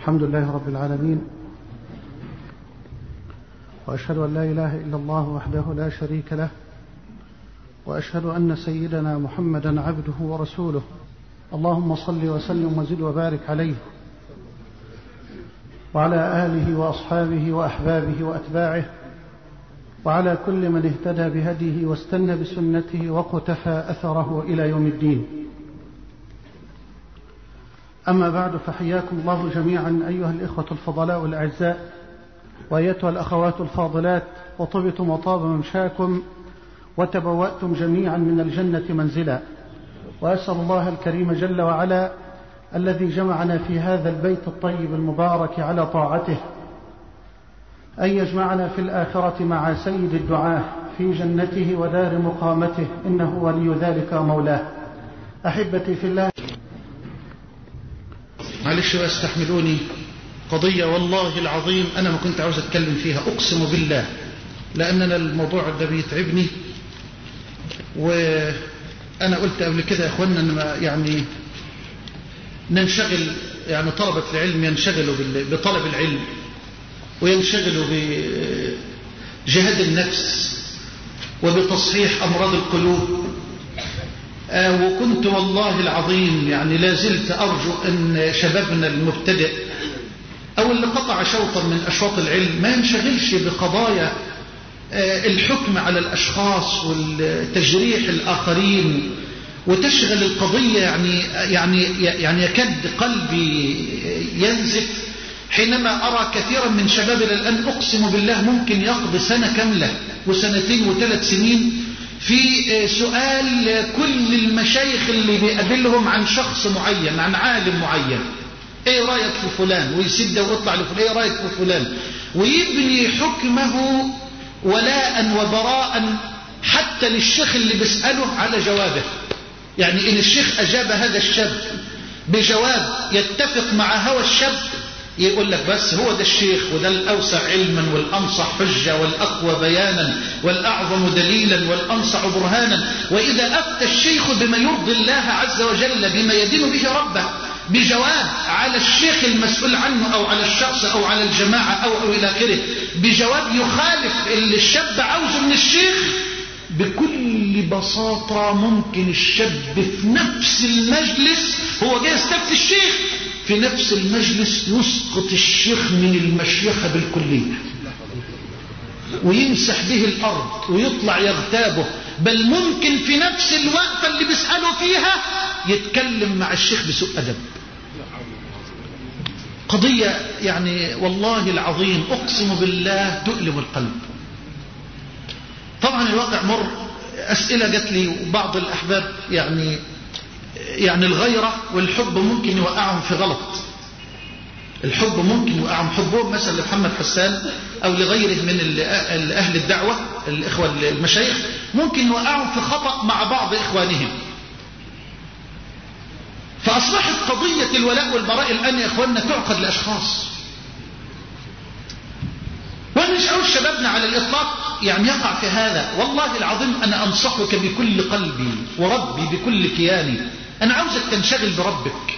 الحمد لله رب العالمين وأشهد أن لا إله إلا الله وحده لا شريك له وأشهد أن سيدنا محمدا عبده ورسوله اللهم صل وسلم وزد وبارك عليه وعلى آله وأصحابه وأحبابه وأتباعه وعلى كل من اهتدى بهديه واستنى بسنته وقتفى أثره إلى يوم الدين أما بعد فحياكم الله جميعا أيها الإخوة الفضلاء الأعزاء وأيتها الأخوات الفاضلات وطبتم وطاب ممشاكم وتبوأتم جميعا من الجنة منزلا وأسأل الله الكريم جل وعلا الذي جمعنا في هذا البيت الطيب المبارك على طاعته أن يجمعنا في الآخرة مع سيد الدعاة في جنته ودار مقامته إنه ولي ذلك مولاه أحبتي في الله معلش واستحملوني قضية والله العظيم أنا ما كنت عاوز أتكلم فيها أقسم بالله لأن أنا الموضوع ده بيتعبني وأنا قلت قبل كده يا أخوانا أن يعني ننشغل يعني طلبة العلم ينشغلوا بطلب العلم وينشغلوا بجهاد النفس وبتصحيح أمراض القلوب آه وكنت والله العظيم يعني لا زلت أرجو أن شبابنا المبتدئ أو اللي قطع شوطا من أشواط العلم ما ينشغلش بقضايا آه الحكم على الأشخاص والتجريح الآخرين وتشغل القضية يعني يعني يعني يكاد قلبي ينزف حينما أرى كثيرا من شبابنا الآن أقسم بالله ممكن يقضي سنة كاملة وسنتين وثلاث سنين في سؤال كل المشايخ اللي بيقابلهم عن شخص معين عن عالم معين ايه رأيك في فلان ويسد ويطلع لفلان ايه رأيك في فلان ويبني حكمه ولاء وبراء حتى للشيخ اللي بيسأله على جوابه يعني ان الشيخ اجاب هذا الشاب بجواب يتفق مع هوى الشاب يقول لك بس هو ده الشيخ وده الأوسع علما والأنصح حجة والأقوى بيانا والأعظم دليلا والأنصع برهانا وإذا أفتى الشيخ بما يرضي الله عز وجل بما يدين به ربه بجواب على الشيخ المسؤول عنه أو على الشخص أو على الجماعة أو, أو إلى آخره بجواب يخالف اللي الشاب عاوزه من الشيخ بكل بساطة ممكن الشاب في نفس المجلس هو جاي يستفتي الشيخ في نفس المجلس يسقط الشيخ من المشيخة بالكلية ويمسح به الأرض ويطلع يغتابه بل ممكن في نفس الوقفة اللي بيسأله فيها يتكلم مع الشيخ بسوء أدب قضية يعني والله العظيم أقسم بالله تؤلم القلب طبعا الواقع مر أسئلة جات لي وبعض الأحباب يعني يعني الغيرة والحب ممكن يوقعهم في غلط الحب ممكن يوقعهم حبهم مثلا لمحمد حسان أو لغيره من أهل الدعوة الإخوة المشايخ ممكن يوقعهم في خطأ مع بعض إخوانهم فأصبحت قضية الولاء والبراء الآن يا إخواننا تعقد لأشخاص وأنا مش عاوز شبابنا على الإطلاق يعني يقع في هذا والله العظيم أنا أنصحك بكل قلبي وربي بكل كياني أنا عاوزك تنشغل بربك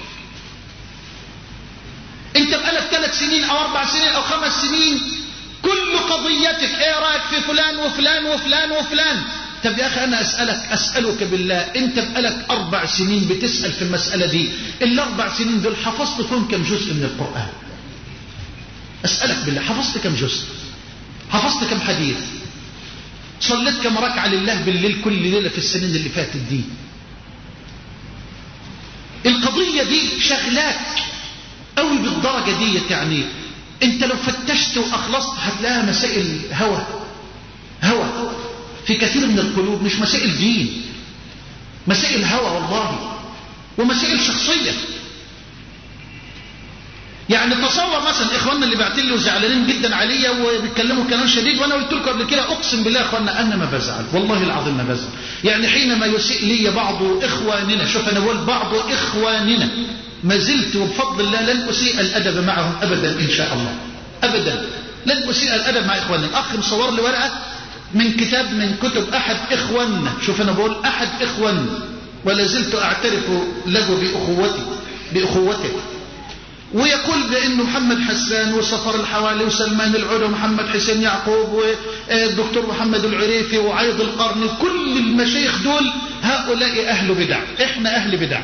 أنت بقالك ثلاث سنين أو أربع سنين أو خمس سنين كل قضيتك إيه رأيك في فلان وفلان وفلان وفلان طب يا أخي أنا أسألك أسألك بالله أنت بقالك أربع سنين بتسأل في المسألة دي الأربع سنين دول حفظت فيهم كم جزء من القرآن أسألك بالله حفظت كم جزء حفظت كم حديث صليت كم ركعة لله بالليل كل ليلة في السنين اللي فاتت دي القضية دي شغلاك قوي بالدرجة دي يعني انت لو فتشت واخلصت هتلاقيها مسائل هوى هوى في كثير من القلوب مش مسائل دين مسائل هوى والله ومسائل شخصية يعني تصور مثلا اخواننا اللي بعتين لي وزعلانين جدا عليا وبيتكلموا كلام شديد وانا قلت لكم قبل كده اقسم بالله يا اخواننا انا ما بزعل والله العظيم ما بزعل يعني حينما يسيء لي بعض اخواننا شوف انا بقول بعض اخواننا ما زلت وبفضل الله لن اسيء الادب معهم ابدا ان شاء الله ابدا لن اسيء الادب مع اخواننا الاخ مصور لي ورقه من كتاب من كتب احد اخواننا شوف انا بقول احد اخواننا ولا زلت اعترف له باخوتي باخوته ويقول بأن محمد حسان وسفر الحوالي وسلمان العلا ومحمد حسين يعقوب والدكتور محمد العريفي وعيض القرن كل المشايخ دول هؤلاء أهل بدع إحنا أهل بدع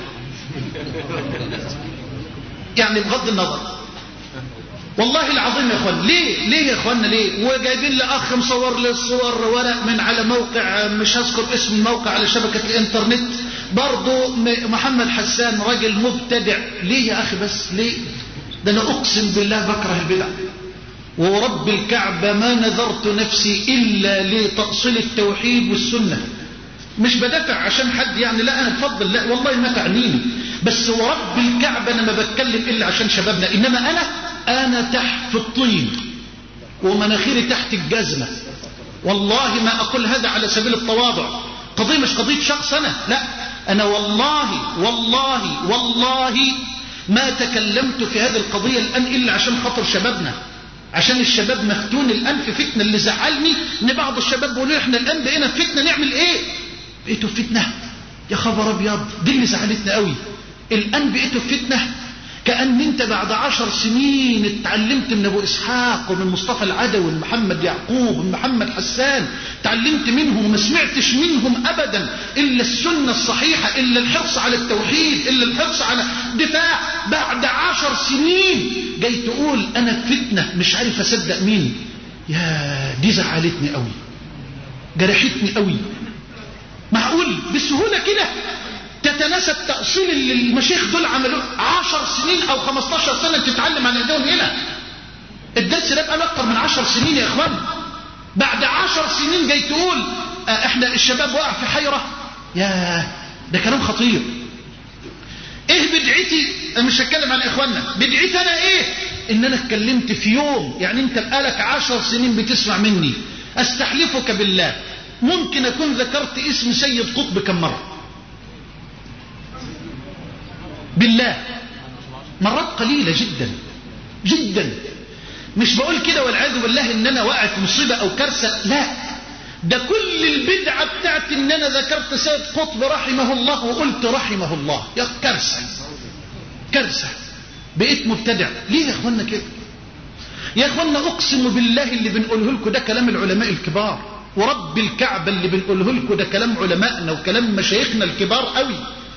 يعني بغض النظر والله العظيم يا اخوان ليه ليه يا اخوانا ليه وجايبين لي اخ مصور لي الصور ورق من على موقع مش هذكر اسم الموقع على شبكه الانترنت برضه محمد حسان راجل مبتدع ليه يا اخي بس ليه ده انا اقسم بالله بكره البدع ورب الكعبة ما نذرت نفسي إلا لتأصيل التوحيد والسنة مش بدافع عشان حد يعني لا أنا بفضل لا والله ما تعنيني بس ورب الكعبة أنا ما بتكلم إلا عشان شبابنا إنما أنا أنا تحت في الطين ومناخيري تحت الجزمة والله ما أقول هذا على سبيل التواضع قضية مش قضية شخص أنا لا أنا والله والله والله ما تكلمت في هذه القضية الآن إلا عشان خاطر شبابنا عشان الشباب مفتون الآن في فتنة اللي زعلني إن بعض الشباب بيقولوا إحنا الآن بقينا في فتنة نعمل إيه؟ بقيتوا في فتنة يا خبر أبيض دي اللي زعلتنا قوي الآن بقيتوا في فتنة كأن انت بعد عشر سنين اتعلمت من ابو اسحاق ومن مصطفى العدوي ومن محمد يعقوب ومن محمد حسان تعلمت منهم وما سمعتش منهم ابدا الا السنة الصحيحة الا الحرص على التوحيد الا الحرص على دفاع بعد عشر سنين جاي تقول انا في فتنة مش عارف اصدق مين يا دي زعلتني قوي جرحتني قوي معقول بسهولة كده تتناسى التأصيل اللي المشايخ دول عملوه عشر سنين أو خمستاشر سنة تتعلم عن ايديهم هنا الدرس ده بقى أكتر من عشر سنين يا إخوان بعد عشر سنين جاي تقول آه احنا الشباب واقع في حيرة يا ده كلام خطير ايه بدعتي انا مش هتكلم عن اخواننا بدعتي انا ايه ان انا اتكلمت في يوم يعني انت بقالك عشر سنين بتسمع مني استحلفك بالله ممكن اكون ذكرت اسم سيد قطب كم مرة بالله مرات قليلة جدا جدا مش بقول كده والعياذ بالله ان انا واقع في مصيبة او كارثة لا ده كل البدعة بتاعت ان انا ذكرت سيد قطب رحمه الله وقلت رحمه الله يا كارثة كارثة بقيت مبتدع ليه يا اخوانا كده يا اخوانا اقسم بالله اللي بنقوله لكم ده كلام العلماء الكبار ورب الكعبة اللي بنقوله لكم ده كلام علمائنا وكلام مشايخنا الكبار قوي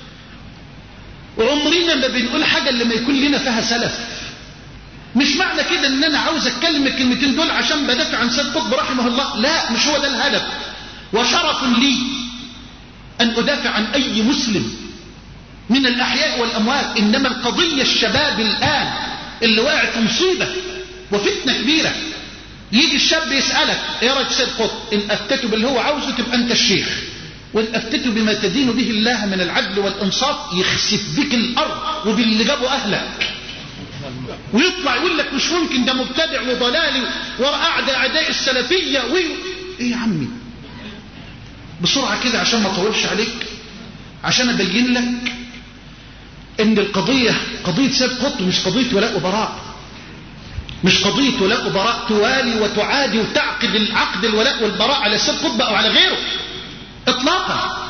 وعمرنا ما بنقول حاجة اللي ما يكون لنا فيها سلف مش معنى كده ان انا عاوز اتكلم الكلمتين دول عشان بدافع عن سيد قطب رحمه الله لا مش هو ده الهدف وشرف لي ان ادافع عن اي مسلم من الاحياء والاموات انما القضية الشباب الان اللي واقع في مصيبة وفتنة كبيرة يجي الشاب يسألك ايه رايك سيد قطب ان افتته باللي هو عاوزه تبقى انت الشيخ وإن أفتتوا بما تدين به الله من العدل والإنصاف يخسف بك الأرض وباللي جابوا أهلك ويطلع يقول لك مش ممكن ده مبتدع وضلالي وأعدى أعداء السلفية و... إيه يا عمي بسرعة كده عشان ما أطولش عليك عشان أبين لك إن القضية قضية سيد قطب مش قضية ولاء وبراء مش قضية ولاء وبراء توالي وتعادي وتعقد العقد الولاء والبراء على سيد قطب أو على غيره اطلاقا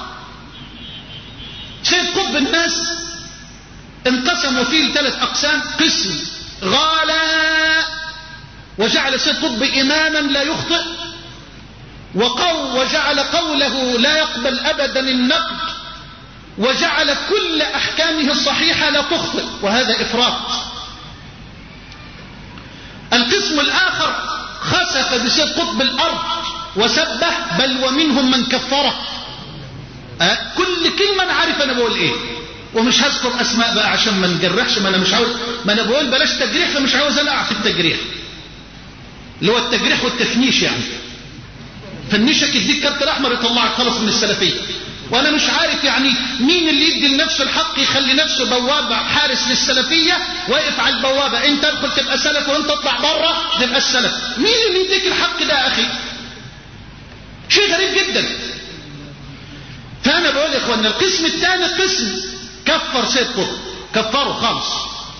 سيد قطب الناس انقسموا فيه لثلاث اقسام قسم غالى وجعل سيد قطب اماما لا يخطئ وقو وجعل قوله لا يقبل ابدا النقد وجعل كل احكامه الصحيحه لا تخطئ وهذا افراط القسم الاخر خسف بسيد قطب الارض وسبه بل ومنهم من كفره أه؟ كل كلمة أنا عارف أنا بقول إيه ومش هذكر أسماء بقى عشان ما نجرحش ما أنا مش عاوز ما أنا بقول بلاش تجريح فمش عاوز ألعب في التجريح اللي هو التجريح والتفنيش يعني فنشك يديك كارت الأحمر يطلعك خلص من السلفية وأنا مش عارف يعني مين اللي يدي لنفسه الحق يخلي نفسه بوابة حارس للسلفية واقف على البوابة أنت ادخل تبقى سلف وأنت تطلع بره تبقى السلف مين اللي يديك الحق ده يا أخي شيء غريب جدا فأنا بقول يا إخوانا القسم الثاني قسم كفر سيد قطب كفره خالص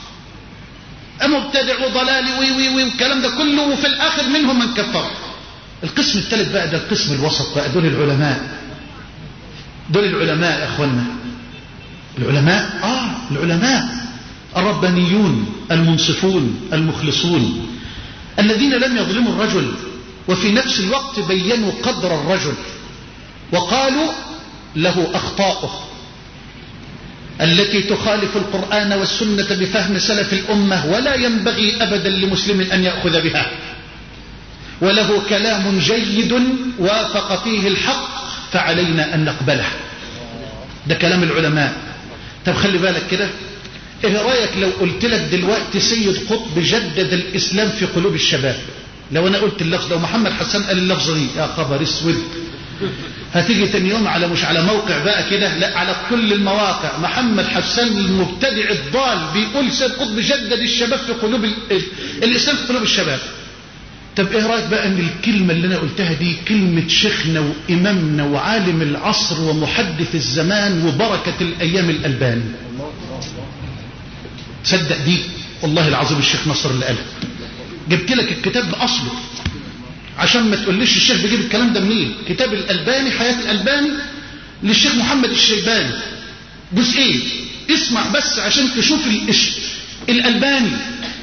مبتدع وضلالي وي وي وي والكلام ده كله وفي الآخر منهم من كفر القسم الثالث بقى ده القسم الوسط بقى دول العلماء دول العلماء يا إخوانا العلماء آه العلماء الربانيون المنصفون المخلصون الذين لم يظلموا الرجل وفي نفس الوقت بينوا قدر الرجل وقالوا له أخطاؤه التي تخالف القرآن والسنة بفهم سلف الأمة ولا ينبغي أبدا لمسلم أن يأخذ بها وله كلام جيد وافق فيه الحق فعلينا أن نقبله ده كلام العلماء طب خلي بالك كده ايه رأيك لو قلت لك دلوقتي سيد قطب جدد الإسلام في قلوب الشباب لو أنا قلت اللفظ لو محمد حسان قال اللفظ دي يا خبر اسود هتيجي تاني يوم على مش على موقع بقى كده لا على كل المواقع محمد حسان المبتدع الضال بيقول سيد قطب جدد الشباب في قلوب الإسلام في قلوب الشباب طب ايه رايك بقى ان الكلمة اللي انا قلتها دي كلمة شيخنا وامامنا وعالم العصر ومحدث الزمان وبركة الايام الالباني تصدق دي والله العظيم الشيخ نصر اللي قالها جبت لك الكتاب باصله عشان ما تقوليش الشيخ بيجيب الكلام ده منين كتاب الالباني حياة الالباني للشيخ محمد الشيباني جزئين اسمع بس عشان تشوف الإش... الالباني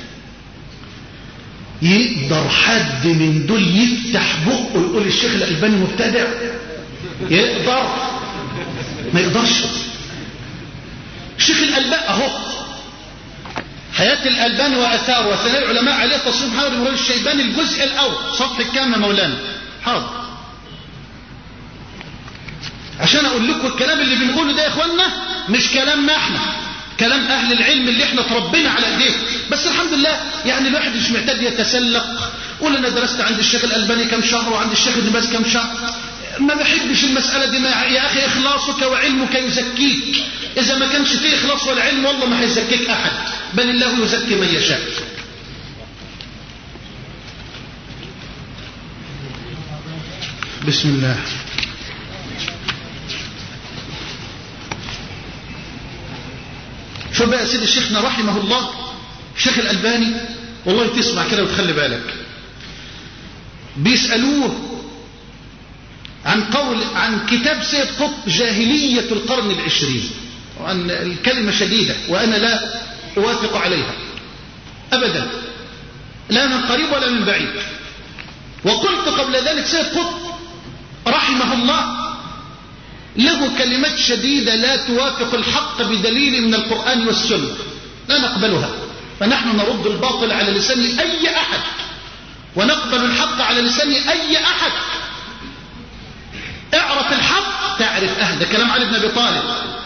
يقدر حد من دول يفتح بقه ويقول الشيخ الألباني مبتدع يقدر ما يقدرش الشيخ الألباني أهو حياة الألباني وأثار وثناء العلماء عليه تصميم محمد بن الشيباني الجزء الأول صفحة كام يا مولانا حاضر عشان أقول لكم الكلام اللي بنقوله ده يا إخوانا مش كلامنا احنا كلام أهل العلم اللي احنا تربينا على ايديه بس الحمد لله يعني الواحد مش محتاج يتسلق قول أنا درست عند الشيخ الألباني كم شهر وعند الشيخ ابن باز كم شهر ما بحبش المسألة دي ما يا أخي إخلاصك وعلمك يزكيك إذا ما كانش فيه إخلاص ولا علم والله ما هيزكيك أحد بل الله يزكي من يشاء بسم الله شوف بقى سيد شيخنا رحمه الله الشيخ الألباني والله تسمع كده وتخلي بالك بيسألوه عن قول عن كتاب سيد قطب جاهلية القرن العشرين وأن الكلمة شديدة وأنا لا أوافق عليها أبدا لا من قريب ولا من بعيد وقلت قبل ذلك سيد قطب رحمه الله له كلمات شديدة لا توافق الحق بدليل من القرآن والسنة لا نقبلها فنحن نرد الباطل على لسان أي أحد ونقبل الحق على لسان أي أحد اعرف الحق تعرف أهل ده كلام علي بن أبي طالب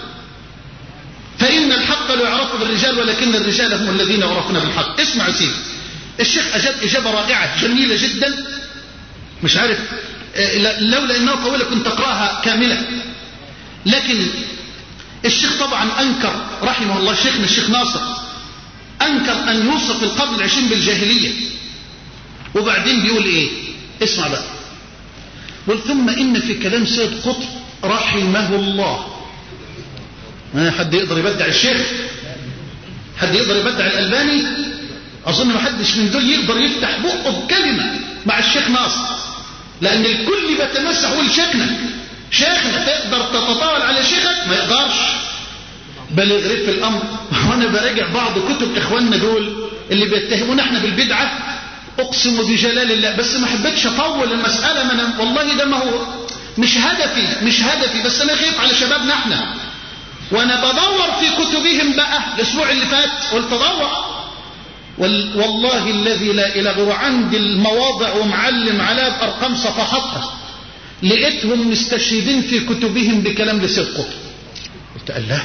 فإن الحق لا يعرف بالرجال ولكن الرجال هم الذين يعرفون بالحق اسمع يا سيدي الشيخ أجاب إجابة رائعة جميلة جدا مش عارف لولا إنها طويلة كنت أقرأها كاملة لكن الشيخ طبعا أنكر رحمه الله شيخنا الشيخ ناصر أنكر أن يوصف القرن العشرين بالجاهلية وبعدين بيقول إيه اسمع بقى قل ثم إن في كلام سيد قطب رحمه الله ما حد يقدر يبدع الشيخ حد يقدر يبدع الألباني أظن ما حدش من دول يقدر يفتح بقه بكلمة مع الشيخ ناصر لأن الكل بيتمسح يقول شيخنا شيخنا تقدر تتطاول على شيخك ما يقدرش بل يغرب في الأمر وأنا براجع بعض كتب إخواننا دول اللي بيتهمونا احنا بالبدعة أقسم بجلال الله بس ما حبيتش أطول المسألة من والله ده ما هو مش هدفي مش هدفي بس أنا خايف على شبابنا احنا وأنا بدور في كتبهم بقى الأسبوع اللي فات قلت أدور والله الذي لا إله غيره عندي المواضع ومعلم عليها بأرقام صفحاتها لقيتهم مستشهدين في كتبهم بكلام لسيد قطب قلت الله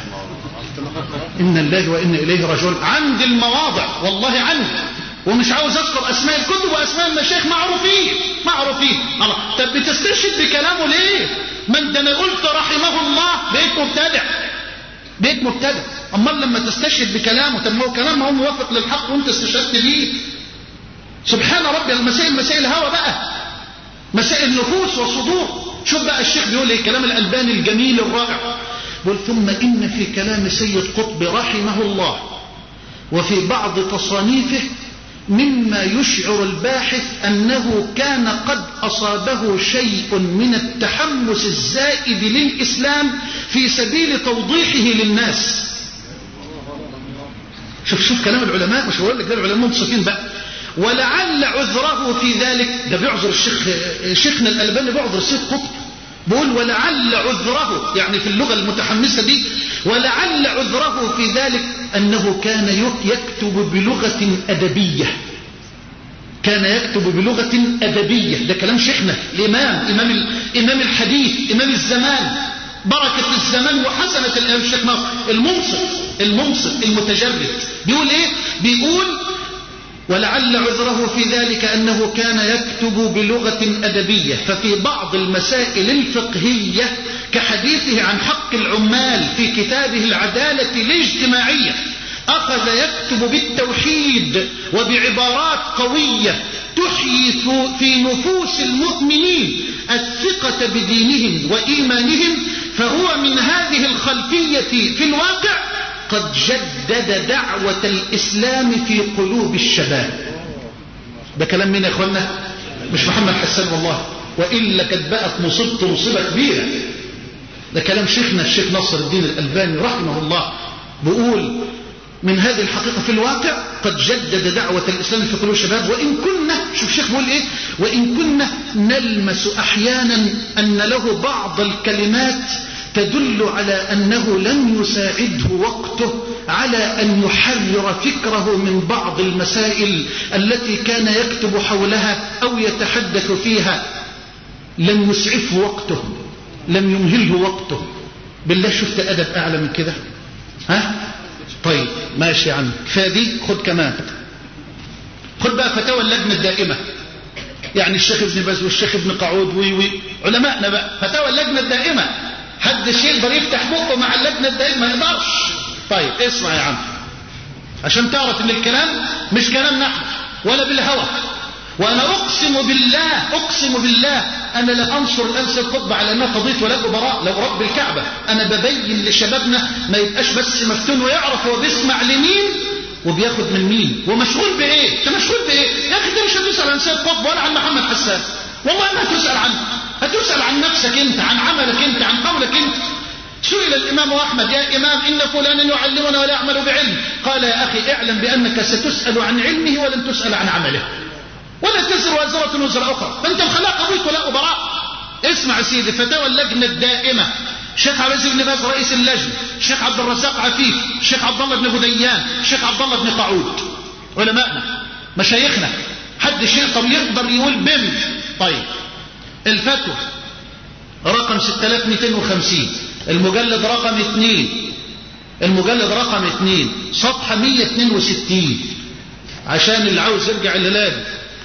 إن الله وإنا إليه رجل عندي المواضع والله عندي ومش عاوز أذكر أسماء الكتب وأسماء المشايخ معروفين معروفين الله طب بتستشهد بكلامه ليه ما انت انا قلت رحمه الله بقيت مبتدع بقيت مبتدع امال لما تستشهد بكلامه طب ما هو كلام هو موافق للحق وانت استشهدت بيه سبحان ربي المسائل مسائل هوى بقى مسائل نفوس وصدور شوف بقى الشيخ بيقول ايه كلام الألباني الجميل الرائع بل ثم إن في كلام سيد قطب رحمه الله وفي بعض تصانيفه مما يشعر الباحث أنه كان قد أصابه شيء من التحمس الزائد للإسلام في سبيل توضيحه للناس شوف شوف كلام العلماء مش بقول لك ده العلماء منصفين بقى ولعل عذره في ذلك ده بيعذر الشيخ شيخنا الألباني بيعذر السيد قطب بيقول ولعل عذره يعني في اللغة المتحمسة دي ولعل عذره في ذلك أنه كان يكتب بلغة أدبية كان يكتب بلغة أدبية ده كلام شيخنا الإمام إمام, إمام الحديث إمام الزمان بركة الزمان وحسنة الإمام الشيخ ناصر المنصف المنصف المتجرد بيقول إيه بيقول ولعل عذره في ذلك أنه كان يكتب بلغة أدبية ففي بعض المسائل الفقهية كحديثه عن حق العمال في كتابه العدالة الاجتماعية أخذ يكتب بالتوحيد وبعبارات قوية تحيي في نفوس المؤمنين الثقة بدينهم وإيمانهم فهو من هذه الخلفية في الواقع قد جدد دعوة الإسلام في قلوب الشباب ده كلام مين يا اخوانا مش محمد حسان والله وإلا كانت بقت مصيبته مصيبة كبيرة ده كلام شيخنا الشيخ نصر الدين الألباني رحمه الله بيقول من هذه الحقيقة في الواقع قد جدد دعوة الإسلام في قلوب الشباب وإن كنا شوف الشيخ بيقول إيه وإن كنا نلمس أحيانا أن له بعض الكلمات تدل على أنه لم يساعده وقته على أن يحرر فكره من بعض المسائل التي كان يكتب حولها أو يتحدث فيها لم يسعفه وقته لم يمهله وقته بالله شفت أدب أعلى من كده ها طيب ماشي يا عم فدي خد كمان خد بقى فتاوى اللجنة الدائمة يعني الشيخ ابن باز والشيخ ابن قعود وي وي علماءنا بقى فتاوى اللجنة الدائمة حد يقدر يفتح بقه مع اللجنة الدائمة ما يقدرش طيب اسمع يا عم عشان تعرف ان الكلام مش كلام نحن ولا بالهوى وانا اقسم بالله اقسم بالله انا لا انصر الانس الخطبه على انها قضيه ولاء براء لو رب الكعبه انا ببين لشبابنا ما يبقاش بس مفتون ويعرف هو بيسمع لمين وبياخد من مين ومشغول بايه انت مشغول بايه يا اخي انت مش هتسال عن سيد قطب ولا عن محمد حسان والله ما هتسال عنه هتسال عن نفسك انت عن عملك انت عن قولك انت سئل الإمام أحمد يا إمام إن فلانا يعلمنا ولا يعمل بعلم قال يا أخي اعلم بأنك ستسأل عن علمه ولن تسأل عن عمله ولا تزر وازرة وزر أخرى فأنت مخليها قضية ولا براء اسمع سيدي فتاوى اللجنة الدائمة الشيخ عبد العزيز بن باز رئيس اللجنة الشيخ عبد الرزاق عفيف الشيخ عبد الله بن غديان الشيخ عبد الله بن قعود علماءنا مشايخنا حد يقدر يقدر يقول بم طيب الفتوى رقم 6250 المجلد رقم 2 المجلد رقم 2 صفحة 162 عشان اللي عاوز يرجع الليلة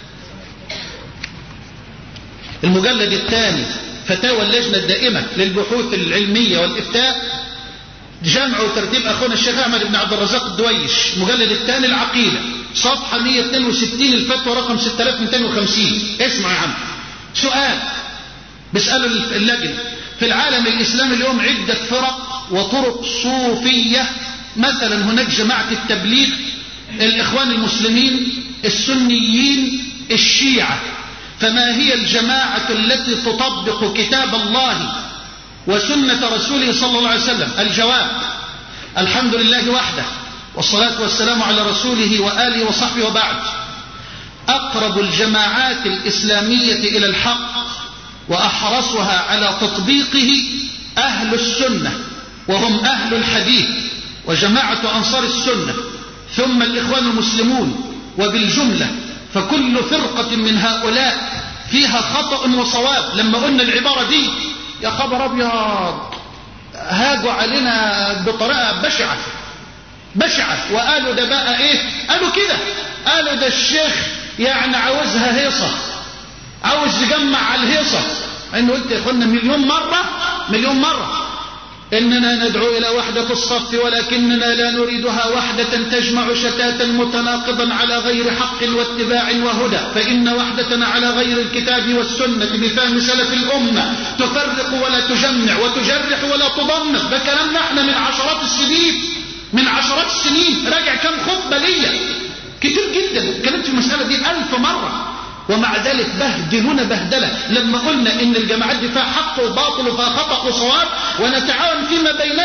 المجلد الثاني فتاوى اللجنة الدائمة للبحوث العلمية والإفتاء جمع وترتيب أخونا الشيخ أحمد بن عبد الرزاق الدويش المجلد الثاني العقيدة صفحة 162 الفتوى رقم 6250 اسمع يا عم سؤال بيسألوا اللجنة في العالم الإسلامي اليوم عدة فرق وطرق صوفية مثلا هناك جماعة التبليغ الإخوان المسلمين السنيين الشيعة فما هي الجماعة التي تطبق كتاب الله وسنة رسوله صلى الله عليه وسلم الجواب الحمد لله وحده والصلاة والسلام على رسوله وآله وصحبه وبعد أقرب الجماعات الإسلامية إلى الحق وأحرصها على تطبيقه أهل السنة وهم أهل الحديث وجماعة أنصار السنة ثم الإخوان المسلمون وبالجملة فكل فرقة من هؤلاء فيها خطأ وصواب لما قلنا العبارة دي يا خبر أبيض هاجوا علينا بطريقة بشعة بشعة وقالوا ده بقى ايه قالوا كده قالوا ده الشيخ يعني عاوزها هيصة عاوز يجمع على الهيصة انه قلت يا اخوانا مليون مرة مليون مرة إننا ندعو إلى وحدة الصف ولكننا لا نريدها وحدة تجمع شتاتا متناقضا على غير حق واتباع وهدى فإن وحدتنا على غير الكتاب والسنة بفهم سلف الأمة تفرق ولا تجمع وتجرح ولا تضمر ده كلامنا احنا من عشرات السنين من عشرات السنين راجع كم خطبة ليا كتير جدا اتكلمت في المسألة دي ألف مرة ومع ذلك بهدلونا بهدلة لما قلنا ان الجماعات دي فيها حق وباطل وفيها خطأ وصواب ونتعاون فيما بيننا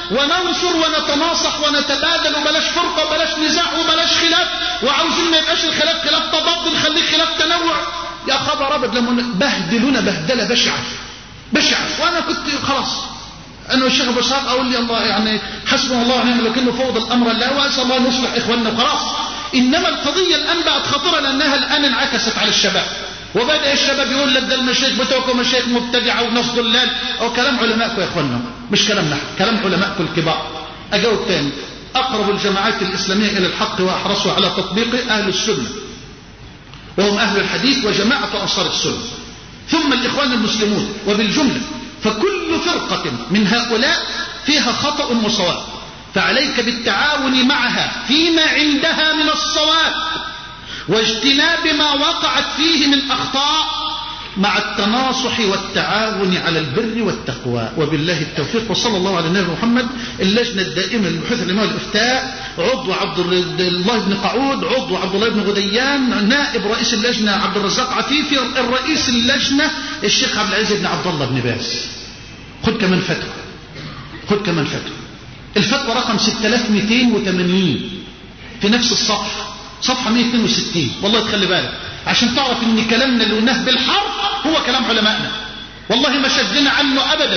وننصر ونتناصح ونتبادل وبلاش فرقة وبلاش نزاع وبلاش خلاف وعاوزين ما يبقاش الخلاف خلاف تضاد نخليه خلاف تنوع يا خبر ابد لما بهدلونا بهدله بشعه بشعه وانا كنت خلاص انا والشيخ ابو اسحاق اقول لي الله يعني حسبنا الله ونعم الوكيل وفوض الامر لله واسال الله ان يصلح اخواننا وخلاص انما القضيه الان بقت خطيره لانها الان انعكست على الشباب وبدا الشباب يقول لك ده المشايخ بتوعكم مشايخ مبتدعه وناس ضلال او كلام علمائكم يا اخواننا مش كلام نحن كلام علمائكم الكبار اجاوب تاني اقرب الجماعات الاسلاميه الى الحق واحرصها على تطبيقه اهل السنه وهم اهل الحديث وجماعه انصار السنه ثم الاخوان المسلمون وبالجمله فكل فرقه من هؤلاء فيها خطا وصواب فعليك بالتعاون معها فيما عندها من الصواب واجتناب ما وقعت فيه من أخطاء مع التناصح والتعاون على البر والتقوى وبالله التوفيق وصلى الله على النبي محمد اللجنة الدائمة للبحوث العلمية والإفتاء عضو عبد الله بن قعود عضو عبد الله بن غديان نائب رئيس اللجنة عبد الرزاق عفيفي الرئيس اللجنة الشيخ عبد العزيز بن عبد الله بن باز خد كمان فتوى خد كمان فتوى الفتوى رقم 6280 في نفس الصفحة صفحة 162 والله تخلي بالك عشان تعرف ان كلامنا اللي قلناه بالحرف هو كلام علمائنا والله ما شدنا عنه ابدا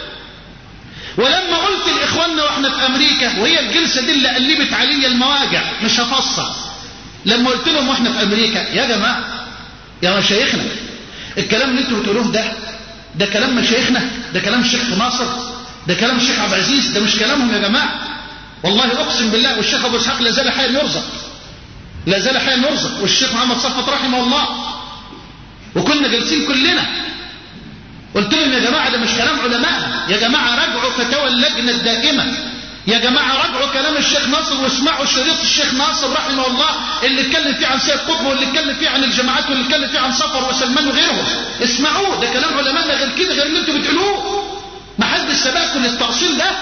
ولما قلت لاخواننا واحنا في امريكا وهي الجلسه دي اللي قلبت عليا المواجع مش هفصل لما قلت لهم واحنا في امريكا يا جماعه يا مشايخنا الكلام اللي انتوا بتقولوه ده ده كلام مشايخنا ده كلام الشيخ ناصر ده كلام الشيخ عبد العزيز ده مش كلامهم يا جماعه والله اقسم بالله والشيخ ابو اسحاق لا زال حيا يرزق لا زال حيا يرزق والشيخ محمد صفت رحمه الله وكنا جالسين كلنا قلت لهم يا جماعه ده مش كلام علماء يا جماعه راجعوا فتاوى اللجنه الدائمه يا جماعة راجعوا كلام الشيخ ناصر واسمعوا شريط الشيخ ناصر رحمه الله اللي اتكلم فيه عن سيد قطب واللي اتكلم فيه عن الجماعات واللي اتكلم فيه عن صفر وسلمان وغيرهم اسمعوه ده كلام علماءنا غير كده غير اللي انتوا بتقولوه ما حدش سبقكم للتأصيل ده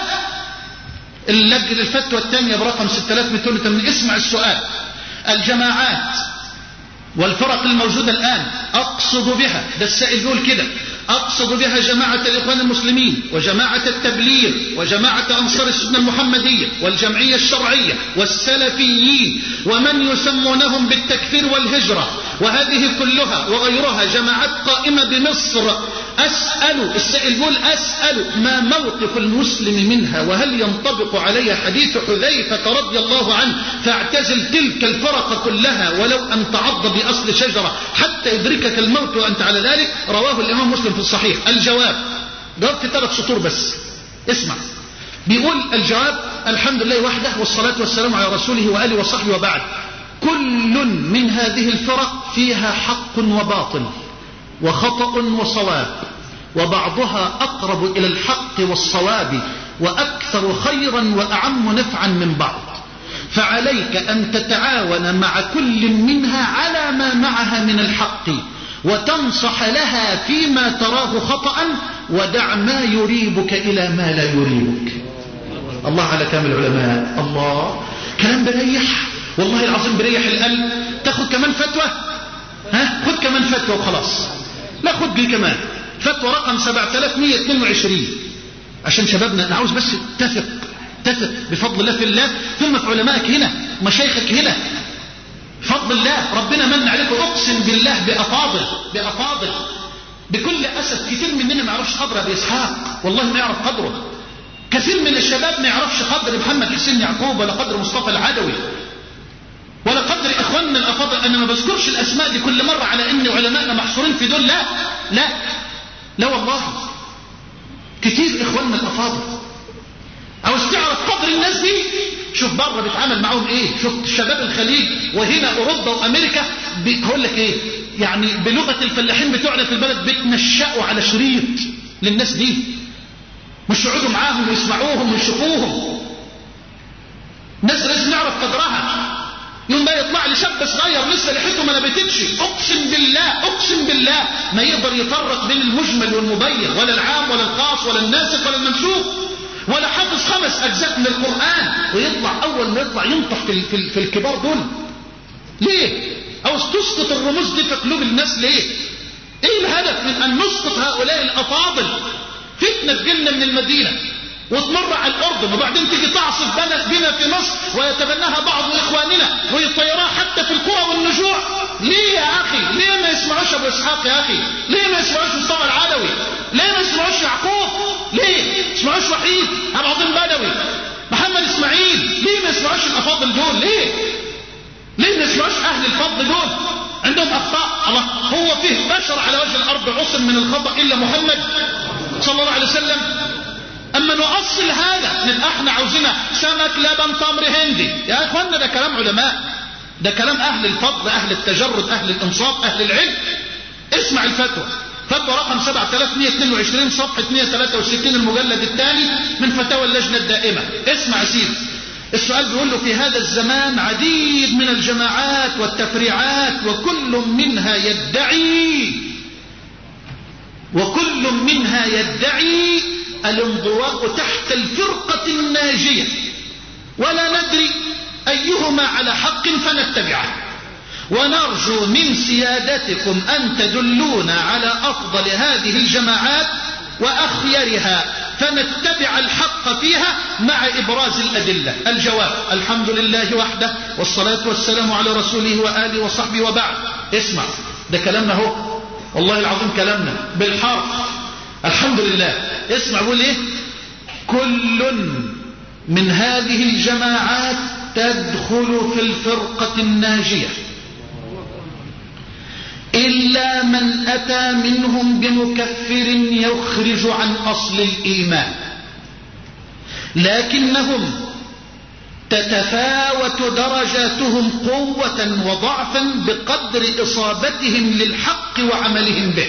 اللجنة الفتوى الثانية برقم 6280 اسمع السؤال الجماعات والفرق الموجودة الآن أقصد بها ده السائل بيقول كده أقصد بها جماعة الإخوان المسلمين وجماعة التبليغ وجماعة أنصار السنة المحمدية والجمعية الشرعية والسلفيين ومن يسمونهم بالتكفير والهجرة وهذه كلها وغيرها جماعات قائمة بمصر أسأل السائل يقول أسأل ما موقف المسلم منها وهل ينطبق علي حديث حذيفة رضي الله عنه فاعتزل تلك الفرق كلها ولو أن تعض بأصل شجرة حتى يدركك الموت وأنت على ذلك رواه الإمام مسلم في الصحيح الجواب جواب في ثلاث سطور بس اسمع بيقول الجواب الحمد لله وحده والصلاة والسلام على رسوله وآله وصحبه وبعد كل من هذه الفرق فيها حق وباطل وخطأ وصواب وبعضها أقرب إلى الحق والصواب وأكثر خيرا وأعم نفعا من بعض فعليك أن تتعاون مع كل منها على ما معها من الحق وتنصح لها فيما تراه خطأ ودع ما يريبك إلى ما لا يريبك الله على كامل العلماء الله كلام بريح والله العظيم بريح القلب تاخد كمان فتوى ها خد كمان فتوى وخلاص لا خد دي كمان فتوى رقم 7122 عشان شبابنا انا عاوز بس تثق تثق بفضل الله في الله ثم في علمائك هنا مشايخك هنا فضل الله ربنا من عليكم اقسم بالله بافاضل بافاضل بكل اسف كثير مننا ما يعرفش قدر ابي اسحاق والله ما يعرف قدره كثير من الشباب ما يعرفش قدر محمد حسين يعقوب ولا قدر مصطفى العدوي ولا قدر اخواننا الافاضل انا ما بذكرش الاسماء دي كل مره على ان علمائنا محصورين في دول لا لا لا والله كتير اخواننا الافاضل عاوز تعرف قدر الناس دي شوف بره بيتعامل معاهم ايه شوف شباب الخليج وهنا اوروبا وامريكا هقول لك ايه يعني بلغه الفلاحين بتوعنا في البلد بيتنشأوا على شريط للناس دي مش يقعدوا معاهم ويسمعوهم ويشوفوهم ناس لازم نعرف قدرها يوم ما يطلع لي شاب صغير لسه لحيته ما نبتتش اقسم بالله اقسم بالله ما يقدر يفرق بين المجمل والمبين ولا العام ولا الخاص ولا الناسخ ولا المنسوخ ولا حافظ خمس اجزاء من القران ويطلع اول ما يطلع ينطح في, في, في الكبار دول ليه او تسقط الرموز دي في قلوب الناس ليه ايه الهدف من ان نسقط هؤلاء الافاضل فتنه تجيلنا من المدينه وتمر على الأردن وبعدين تيجي تعصف بنا في مصر ويتبناها بعض إخواننا ويطيروها حتى في القرى والنجوع ليه يا أخي ليه ما يسمعوش أبو إسحاق يا أخي ليه ما يسمعوش مصطفى العدوي ليه ما يسمعوش يعقوب ليه ما يسمعوش وحيد أبو عظيم بدوي محمد إسماعيل ليه ما يسمعوش الأفاضل دول ليه ليه ما يسمعوش أهل الفضل دول عندهم أخطاء الله هو فيه بشر على وجه الأرض عصم من الخطأ إلا محمد صلى الله عليه وسلم أما نؤصل هذا نبقى احنا عاوزينها سمك لبن تمر هندي يا اخوانا ده كلام علماء ده كلام أهل الفضل أهل التجرد أهل الإنصاف أهل العلم اسمع الفتوى فتوى رقم 7122 صفحة 163 المجلد الثاني من فتاوى اللجنة الدائمة اسمع سيدي السؤال بيقول له في هذا الزمان عديد من الجماعات والتفريعات وكل منها يدعي وكل منها يدعي الانضواء تحت الفرقة الناجية ولا ندري أيهما على حق فنتبعه ونرجو من سيادتكم أن تدلونا على أفضل هذه الجماعات وأخيرها فنتبع الحق فيها مع إبراز الأدلة الجواب الحمد لله وحده والصلاة والسلام على رسوله وآله وصحبه وبعد اسمع ده كلامنا هو والله العظيم كلامنا بالحرف الحمد لله اسمع بقول ايه كل من هذه الجماعات تدخل في الفرقة الناجية إلا من أتى منهم بمكفر يخرج عن أصل الإيمان لكنهم تتفاوت درجاتهم قوة وضعفا بقدر إصابتهم للحق وعملهم به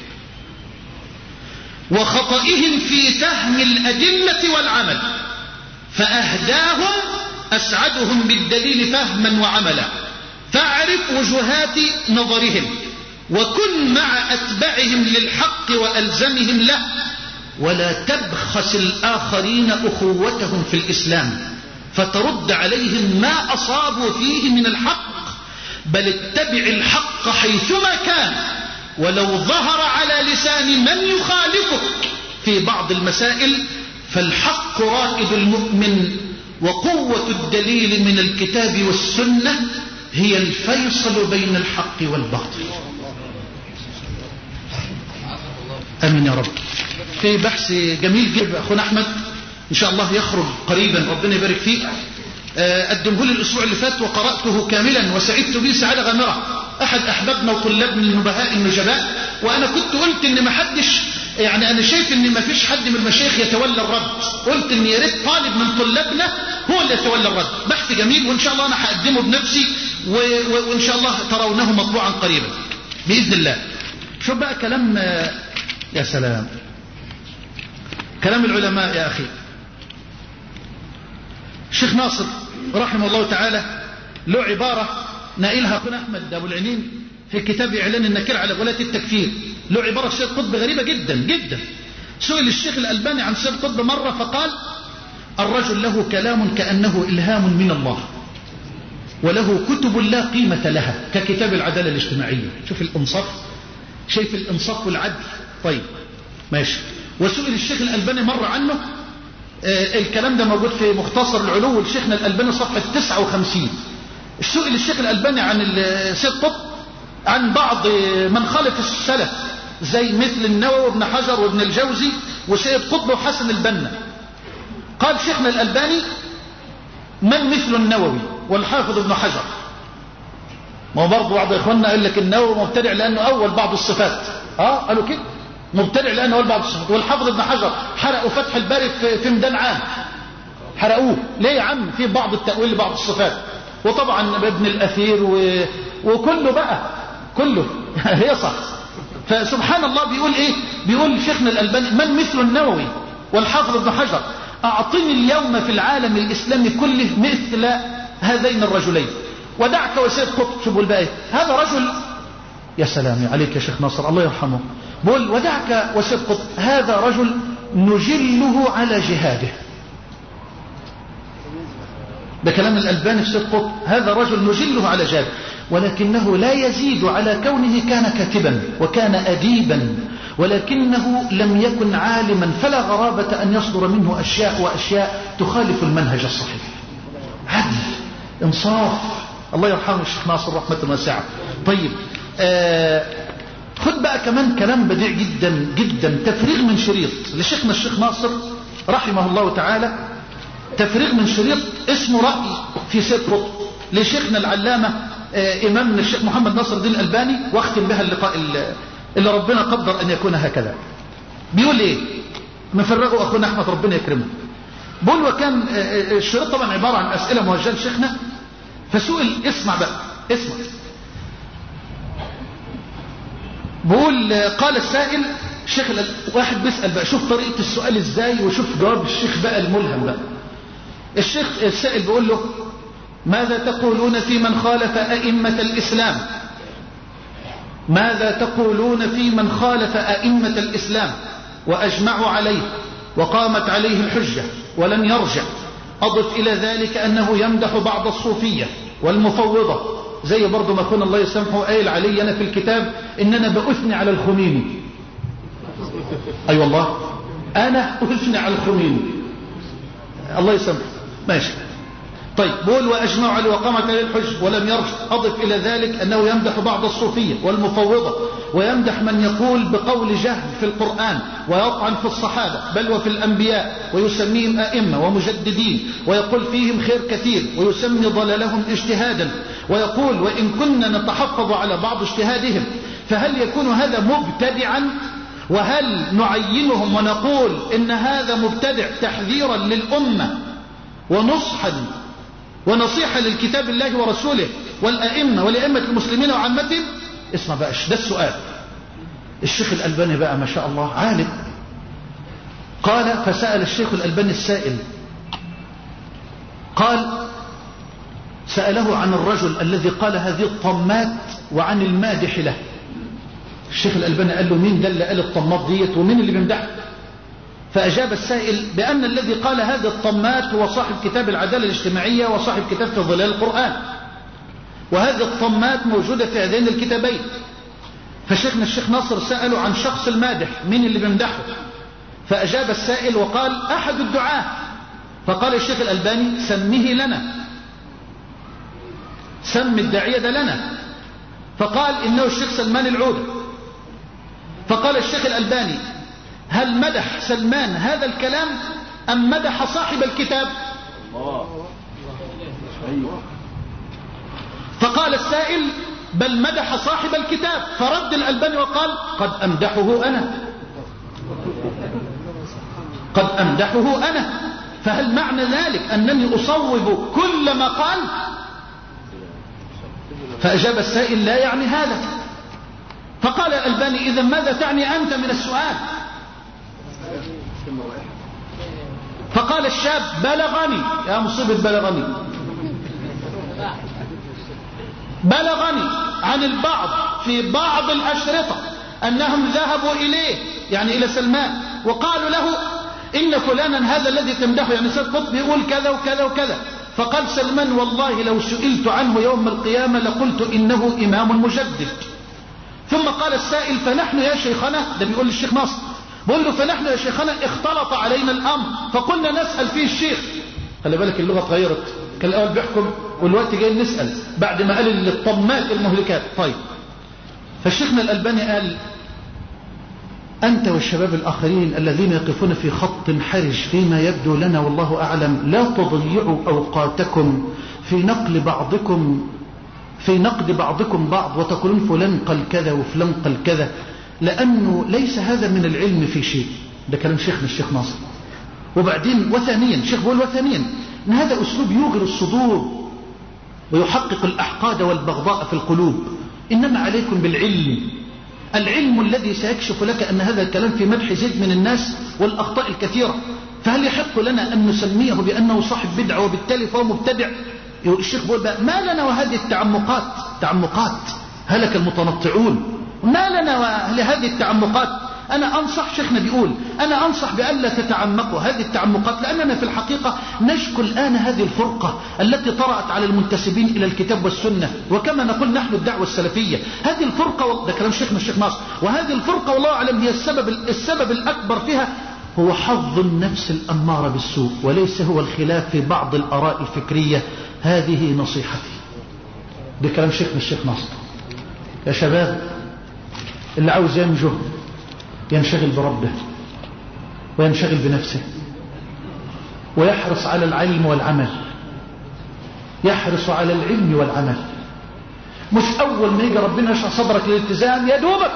وخطئهم في فهم الأدلة والعمل فأهداهم أسعدهم بالدليل فهما وعملا فاعرف وجهات نظرهم وكن مع أتباعهم للحق وألزمهم له ولا تبخس الآخرين أخوتهم في الإسلام فترد عليهم ما أصابوا فيه من الحق بل اتبع الحق حيثما كان ولو ظهر على لسان من يخالفك في بعض المسائل فالحق رائد المؤمن وقوة الدليل من الكتاب والسنة هي الفيصل بين الحق والباطل امين يا رب في بحث جميل جدا اخونا احمد ان شاء الله يخرج قريبا ربنا يبارك فيك قدمه لي الاسبوع اللي فات وقراته كاملا وسعدت به سعاده غامره احد احبابنا وطلابنا النبهاء النجباء وانا كنت قلت ان ما حدش يعني انا شايف ان ما فيش حد من المشايخ يتولى الرد قلت ان يا ريت طالب من طلابنا هو اللي يتولى الرد بحث جميل وان شاء الله انا هقدمه بنفسي و... و... وان شاء الله ترونه مطبوعا قريبا باذن الله شوف بقى كلام يا سلام كلام العلماء يا اخي الشيخ ناصر رحمه الله تعالى له عبارة نائلها أخونا أحمد أبو العنين في كتاب إعلان النكير على غلاة التكفير له عبارة في سيد قطب غريبة جدا جدا سئل الشيخ الألباني عن سيد قطب مرة فقال الرجل له كلام كأنه إلهام من الله وله كتب لا قيمة لها ككتاب العدالة الاجتماعية شوف الإنصاف شايف الإنصاف والعدل طيب ماشي وسئل الشيخ الألباني مرة عنه آه الكلام ده موجود في مختصر العلو لشيخنا الألباني صفحة 59 سئل الشيخ الألباني عن سيد قطب عن بعض من خالف السلف زي مثل النووي وابن حجر وابن الجوزي وسيد قطب وحسن البنا قال شيخنا الألباني من مثل النووي والحافظ ابن حجر ما هو برضه بعض اخواننا قال لك النووي مبتدع لانه اول بعض الصفات اه قالوا كده مبتدع لانه اول بعض الصفات والحافظ ابن حجر حرقوا فتح الباري في, في ميدان عام حرقوه ليه يا عم في بعض التاويل لبعض الصفات وطبعا ابن الاثير و... وكله بقى كله هي صح فسبحان الله بيقول ايه بيقول شيخنا الالباني من مثل النووي والحافظ ابن حجر اعطني اليوم في العالم الاسلامي كله مثل هذين الرجلين ودعك وسيد قطب شو بقول بقى هذا رجل يا سلام عليك يا شيخ ناصر الله يرحمه بقول ودعك وسيد قطب هذا رجل نجله على جهاده ده كلام الألباني في سيد قطب هذا رجل نجله على جهاده ولكنه لا يزيد على كونه كان كاتبا وكان أديبا ولكنه لم يكن عالما فلا غرابة أن يصدر منه أشياء وأشياء تخالف المنهج الصحيح عدل انصاف الله يرحمه الشيخ ناصر رحمة واسعة طيب آه خد بقى كمان كلام بديع جدا جدا تفريغ من شريط لشيخنا الشيخ ناصر رحمه الله تعالى تفريغ من شريط اسمه رأي في سير قطب لشيخنا العلامة آه إمامنا الشيخ محمد ناصر الدين الألباني واختم بها اللقاء اللي ربنا قدر أن يكون هكذا بيقول إيه مفرغه أخونا أحمد ربنا يكرمه بقول وكان آه الشريط طبعا عبارة عن أسئلة موجهة لشيخنا فسئل اسمع بقى اسمع بقول قال السائل الشيخ واحد بيسأل بقى شوف طريقة السؤال ازاي وشوف جواب الشيخ بقى الملهم بقى الشيخ السائل بيقول له ماذا تقولون في من خالف أئمة الإسلام ماذا تقولون في من خالف أئمة الإسلام وأجمعوا عليه وقامت عليه الحجة ولم يرجع أضف إلى ذلك أنه يمدح بعض الصوفية والمفوضة زي برضو ما كنا الله يسامحه قايل علي أنا في الكتاب إن أنا بأثني على الخميني أي أيوة والله أنا أثني على الخميني الله يسامحه ماشي طيب بقول وأجمع عليه وقامت عليه الحج ولم يرجع أضف إلى ذلك أنه يمدح بعض الصوفية والمفوضة ويمدح من يقول بقول جهل في القرآن ويطعن في الصحابة بل وفي الأنبياء ويسميهم أئمة ومجددين ويقول فيهم خير كثير ويسمي ضلالهم اجتهادا ويقول وإن كنا نتحفظ على بعض اجتهادهم فهل يكون هذا مبتدعا وهل نعينهم ونقول إن هذا مبتدع تحذيرا للأمة ونصحا ونصيحة للكتاب الله ورسوله والأئمة ولأئمة المسلمين وعامتهم اسمع بقى ده السؤال الشيخ الألباني بقى ما شاء الله عالم قال فسأل الشيخ الألباني السائل قال سأله عن الرجل الذي قال هذه الطمات وعن المادح له الشيخ الألباني قال له مين ده اللي قال الطمات ديت ومين اللي بيمدحه فأجاب السائل بأن الذي قال هذا الطمات هو صاحب كتاب العدالة الاجتماعية وصاحب كتاب في ظلال القرآن وهذه الطمات موجودة في هذين الكتابين فشيخنا الشيخ ناصر سأله عن شخص المادح مين اللي بيمدحه فأجاب السائل وقال أحد الدعاة فقال الشيخ الألباني سميه لنا سم الداعية ده لنا فقال إنه الشيخ سلمان العودة فقال الشيخ الألباني هل مدح سلمان هذا الكلام أم مدح صاحب الكتاب فقال السائل بل مدح صاحب الكتاب فرد الألباني وقال قد أمدحه أنا قد أمدحه أنا فهل معنى ذلك أنني أصوب كل ما قال فأجاب السائل لا يعني هذا فقال الألباني إذا ماذا تعني أنت من السؤال فقال الشاب بلغني يا مصيبة بلغني بلغني عن البعض في بعض الأشرطة أنهم ذهبوا إليه يعني إلى سلمان وقالوا له إن فلانا هذا الذي تمدحه يعني سيد قطب يقول كذا وكذا وكذا فقال سلمان والله لو سئلت عنه يوم القيامة لقلت إنه إمام مجدد ثم قال السائل فنحن يا شيخنا ده بيقول للشيخ ناصر بقول له فنحن يا شيخنا اختلط علينا الأمر فقلنا نسأل فيه الشيخ خلي بالك اللغة اتغيرت كان الأول بيحكم والوقت جاي نسأل بعد ما قال الطمات المهلكات طيب فالشيخنا الألباني قال أنت والشباب الآخرين الذين يقفون في خط حرج فيما يبدو لنا والله أعلم لا تضيعوا أوقاتكم في نقل بعضكم في نقد بعضكم بعض وتقولون فلان قال كذا وفلان قال كذا لأنه ليس هذا من العلم في شيء ده كلام شيخنا الشيخ ناصر وبعدين وثانيا شيخ بقول وثانيا ان هذا أسلوب يوغر الصدور ويحقق الأحقاد والبغضاء في القلوب إنما عليكم بالعلم العلم الذي سيكشف لك أن هذا الكلام في مدح زيد من الناس والأخطاء الكثيرة فهل يحق لنا أن نسميه بأنه صاحب بدعة وبالتالي فهو مبتدع الشيخ بيقول بقى ما لنا وهذه التعمقات تعمقات هلك المتنطعون ما لنا لهذه التعمقات أنا أنصح شيخنا بيقول أنا أنصح بألا تتعمقوا هذه التعمقات لأننا في الحقيقة نشكو الآن هذه الفرقة التي طرأت على المنتسبين إلى الكتاب والسنة وكما نقول نحن الدعوة السلفية هذه الفرقة ده كلام شيخنا الشيخ ناصر وهذه الفرقة والله أعلم هي السبب, السبب الأكبر فيها هو حظ النفس الأمارة بالسوء وليس هو الخلاف في بعض الأراء الفكرية هذه نصيحتي ده كلام شيخنا الشيخ ناصر يا شباب اللي عاوز ينجو ينشغل بربه وينشغل بنفسه ويحرص على العلم والعمل يحرص على العلم والعمل مش أول ما يجي ربنا يشرح صدرك للالتزام يا دوبك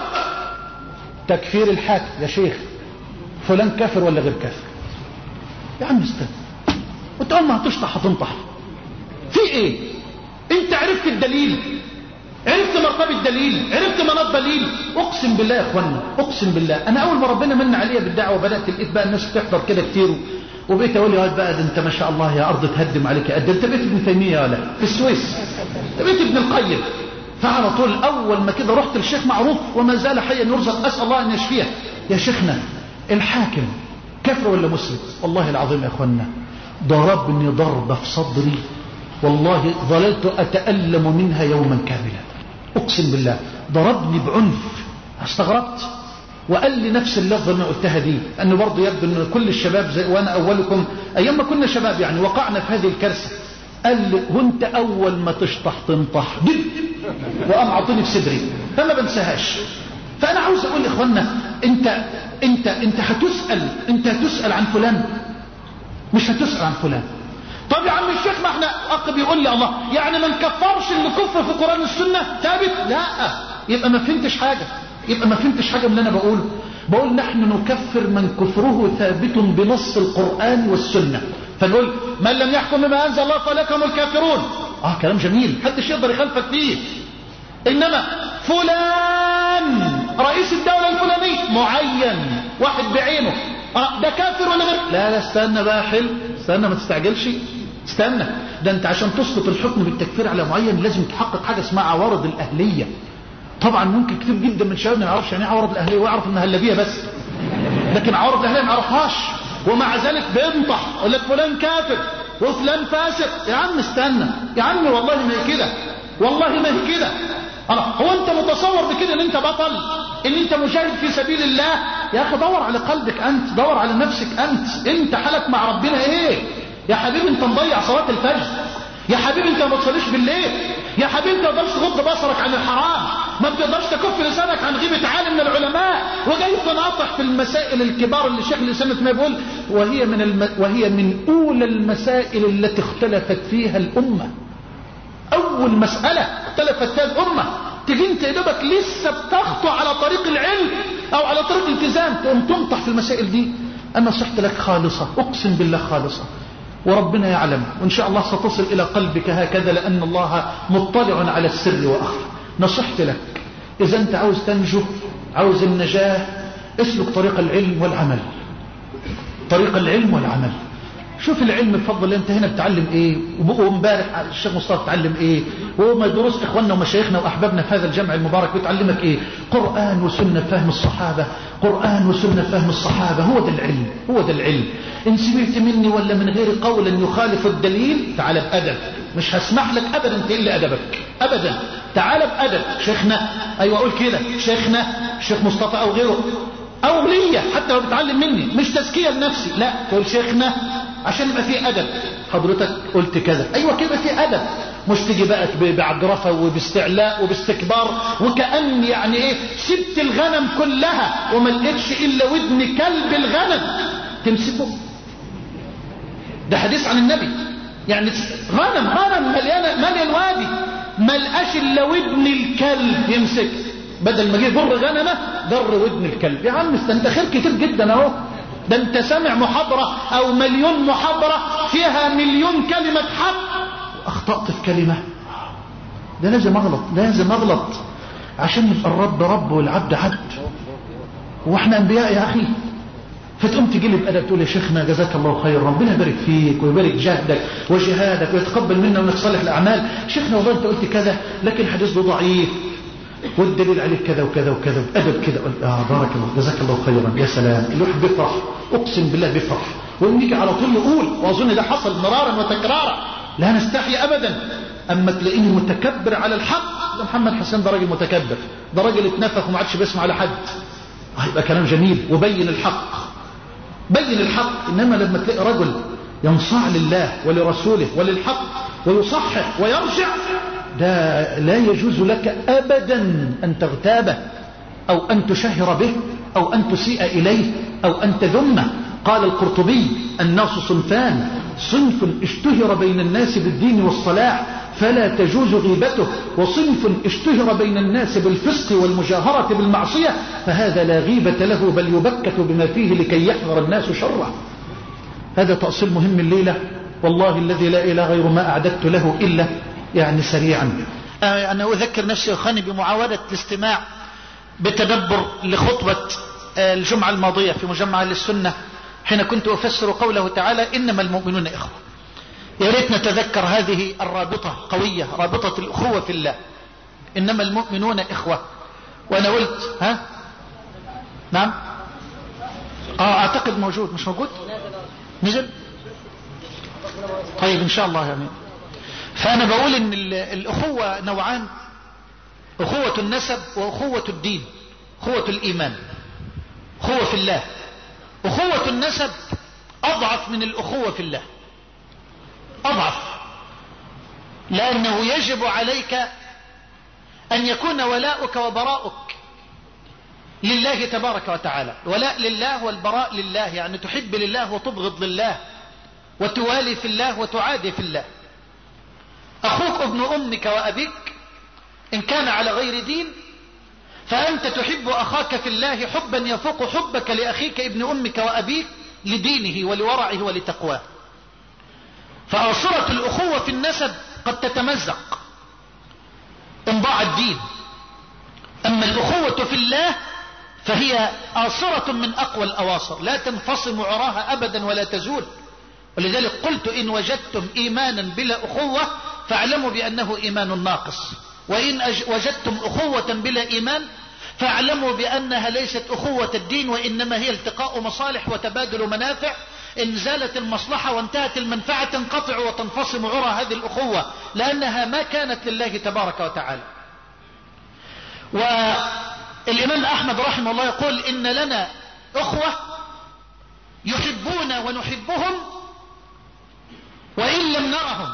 تكفير الحاكم يا شيخ فلان كافر ولا غير كافر يا عم استنى وتقول ما هتشطح هتنطح في ايه انت عرفت الدليل عرفت مرتبة الدليل عرفت مناط دليل اقسم بالله يا اخوانا اقسم بالله انا اول ما ربنا من عليا بالدعوه وبدات لقيت بقى الناس بتحضر كده كتير وبقيت اقول يا بقى ده انت ما شاء الله يا ارض تهدم عليك قد انت بقيت ابن تيميه ولا في السويس انت بقيت ابن القيم فعلى طول اول ما كده رحت للشيخ معروف وما زال حيا يرزق اسال الله ان يشفيه يا شيخنا الحاكم كفر ولا مسلم والله العظيم يا اخوانا ضربني ضربه في صدري والله ظللت اتالم منها يوما كاملا اقسم بالله ضربني بعنف استغربت وقال لي نفس اللفظه اللي انا قلتها دي انه برضه يبدو ان كل الشباب زي وانا اولكم ايام ما كنا شباب يعني وقعنا في هذه الكارثه قال لي وانت اول ما تشطح تنطح دب وقام عطيني في صدري فما بنساهاش فانا عاوز اقول لاخواننا انت انت انت هتسال انت هتسال عن فلان مش هتسال عن فلان طب يا عم الشيخ ما احنا اخ بيقول لي الله يعني ما نكفرش اللي كفر في القران والسنه ثابت لا يبقى ما فهمتش حاجه يبقى ما فهمتش حاجه من اللي انا بقوله بقول نحن نكفر من كفره ثابت بنص القران والسنه فنقول من لم يحكم بما انزل الله فاولئك هم الكافرون اه كلام جميل محدش يقدر يخالفك فيه انما فلان رئيس الدوله الفلاني معين واحد بعينه اه ده كافر ولا غير لا لا استنى بقى حلو استنى ما تستعجلش استنى ده انت عشان تسقط الحكم بالتكفير على معين لازم تحقق حاجه اسمها عوارض الاهليه طبعا ممكن كتير جدا من الشباب ما يعرفش يعني ايه عوارض الاهليه ويعرف انها هلبيه بس لكن عوارض الاهليه ما يعرفهاش ومع ذلك بينطح يقول لك فلان كافر وفلان فاسق يا عم استنى يا عم والله ما هي كده والله ما هي كده هو انت متصور بكده ان انت بطل ان انت مجاهد في سبيل الله يا اخي دور على قلبك انت دور على نفسك انت انت حالك مع ربنا ايه يا حبيبي انت مضيع صلاه الفجر يا حبيبي انت ما بتصليش بالليل يا حبيبي انت ما تقدرش تغض بصرك عن الحرام ما بتقدرش تكف لسانك عن غيبه عالم من العلماء وجاي تناطح في المسائل الكبار اللي شيخ الاسلام ابن بيقول وهي من الم... وهي من اولى المسائل التي اختلفت فيها الامه اول مساله اختلفت فيها الامه تيجي انت يا دوبك لسه بتخطو على طريق العلم او على طريق الالتزام تقوم تنطح في المسائل دي انا نصيحتي لك خالصه اقسم بالله خالصه وربنا يعلم وإن شاء الله ستصل إلى قلبك هكذا لأن الله مطلع على السر وأخفى نصحت لك إذا أنت عاوز تنجو عاوز النجاة اسلك طريق العلم والعمل طريق العلم والعمل شوف العلم بفضل انت هنا بتعلم ايه وامبارح الشيخ مصطفى بتعلم ايه وما دروس اخواننا ومشايخنا واحبابنا في هذا الجمع المبارك بتعلمك ايه قران وسنه فهم الصحابه قران وسنه فهم الصحابه هو ده العلم هو ده العلم ان سمعت مني ولا من غير قول يخالف الدليل تعال بادب مش هسمح لك ابدا تقل ادبك ابدا تعال بادب شيخنا ايوه اقول كده شيخنا شيخ مصطفى او غيره او ليا حتى لو بتعلم مني مش تزكيه لنفسي لا تقول شيخنا عشان يبقى فيه ادب حضرتك قلت كذا ايوه كده فيه ادب مش تيجي بقى بعجرفه وباستعلاء وباستكبار وكأن يعني ايه سبت الغنم كلها وما لقيتش الا ودن كلب الغنم تمسكه ده حديث عن النبي يعني غنم غنم مليانه مليان الوادي ما لقاش الا ودن الكلب يمسك بدل ما جه ضر غنمه ضر ودن الكلب يا عم انت خير كتير جدا اهو ده انت سامع محاضرة او مليون محاضرة فيها مليون كلمة حق واخطأت في كلمة ده لازم اغلط لازم اغلط عشان يبقى الرب رب والعبد عبد واحنا انبياء يا اخي فتقوم تجي لي بأدب تقول يا شيخنا جزاك الله خير ربنا يبارك فيك ويبارك جهدك وجهادك ويتقبل منا ومنك صالح الأعمال شيخنا والله أنت قلت كذا لكن الحديث ده ضعيف والدليل عليه كذا وكذا وكذا أدب كذا آه بارك الله جزاك الله خيرا يا سلام الواحد بيفرح أقسم بالله بيفرح ونيجي على طول نقول وأظن ده حصل مرارا وتكرارا لا نستحي أبدا أما تلاقيه متكبر على الحق ده محمد حسين ده راجل متكبر ده راجل اتنفخ وما عادش بيسمع لحد هيبقى كلام جميل وبين الحق بين الحق إنما لما تلاقي رجل ينصاع لله ولرسوله وللحق ويصحح ويرجع ده لا يجوز لك أبدا أن تغتابه أو أن تشهر به أو أن تسيء إليه أو أن تذمه قال القرطبي الناس صنفان صنف اشتهر بين الناس بالدين والصلاح فلا تجوز غيبته وصنف اشتهر بين الناس بالفسق والمجاهرة بالمعصية فهذا لا غيبة له بل يبكت بما فيه لكي يحذر الناس شره هذا تأصيل مهم الليلة والله الذي لا إله غير ما أعددت له إلا يعني سريعا أنا أذكر نفسي أخاني بمعاودة الاستماع بتدبر لخطبة الجمعة الماضية في مجمع للسنة حين كنت أفسر قوله تعالى إنما المؤمنون إخوة يا ريت نتذكر هذه الرابطة قوية رابطة الأخوة في الله إنما المؤمنون إخوة وأنا قلت ها نعم آه أعتقد موجود مش موجود نزل طيب إن شاء الله يعني فأنا بقول إن الأخوة نوعان أخوة النسب وأخوة الدين أخوة الإيمان أخوة في الله أخوة النسب أضعف من الأخوة في الله أضعف لأنه يجب عليك أن يكون ولاؤك وبراؤك لله تبارك وتعالى ولاء لله والبراء لله يعني تحب لله وتبغض لله وتوالي في الله وتعادي في الله أخوك ابن أمك وأبيك إن كان على غير دين فأنت تحب أخاك في الله حبا يفوق حبك لأخيك ابن أمك وأبيك لدينه ولورعه ولتقواه فآصرة الأخوة في النسب قد تتمزق إن ضاع الدين أما الأخوة في الله فهي آصرة من أقوى الأواصر لا تنفصم عراها أبدا ولا تزول ولذلك قلت إن وجدتم إيمانا بلا أخوة فاعلموا بأنه إيمان ناقص وإن وجدتم أخوة بلا إيمان فاعلموا بأنها ليست أخوة الدين وإنما هي التقاء مصالح وتبادل منافع إن زالت المصلحة وانتهت المنفعة تنقطع وتنفصم عرى هذه الأخوة لأنها ما كانت لله تبارك وتعالى والإمام أحمد رحمه الله يقول إن لنا أخوة يحبون ونحبهم وإن لم نرهم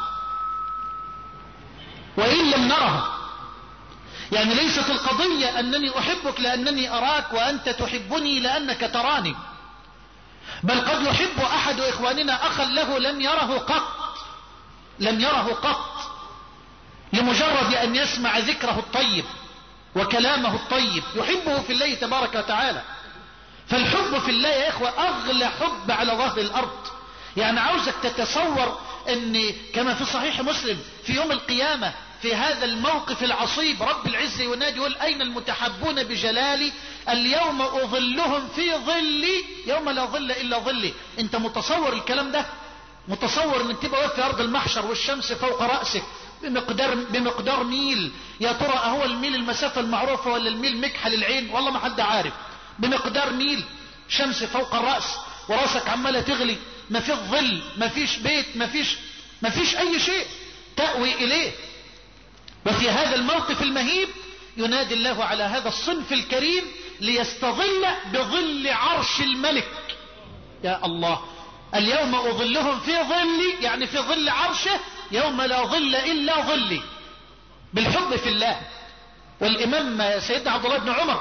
وإن لم نرهم يعني ليست القضية أنني أحبك لأنني أراك وأنت تحبني لأنك تراني بل قد يحب أحد إخواننا أخا له لم يره قط لم يره قط لمجرد أن يسمع ذكره الطيب وكلامه الطيب يحبه في الله تبارك وتعالى فالحب في الله يا إخوة أغلى حب على ظهر الأرض يعني عاوزك تتصور أن كما في صحيح مسلم في يوم القيامة في هذا الموقف العصيب رب العزة ينادي يقول أين المتحبون بجلالي اليوم أظلهم في ظلي يوم لا ظل إلا ظلي أنت متصور الكلام ده متصور أن تبقى واقف في أرض المحشر والشمس فوق رأسك بمقدار, بمقدار ميل يا ترى هو الميل المسافة المعروفة ولا الميل مكحل العين والله ما حد عارف بمقدار ميل شمس فوق الرأس وراسك عمالة تغلي ما فيش ظل ما فيش بيت ما فيش ما فيش أي شيء تأوي إليه وفي هذا الموقف المهيب ينادي الله على هذا الصنف الكريم ليستظل بظل عرش الملك يا الله اليوم أظلهم في ظلي يعني في ظل عرشه يوم لا ظل إلا ظلي بالحب في الله والإمام سيدنا عبد الله بن عمر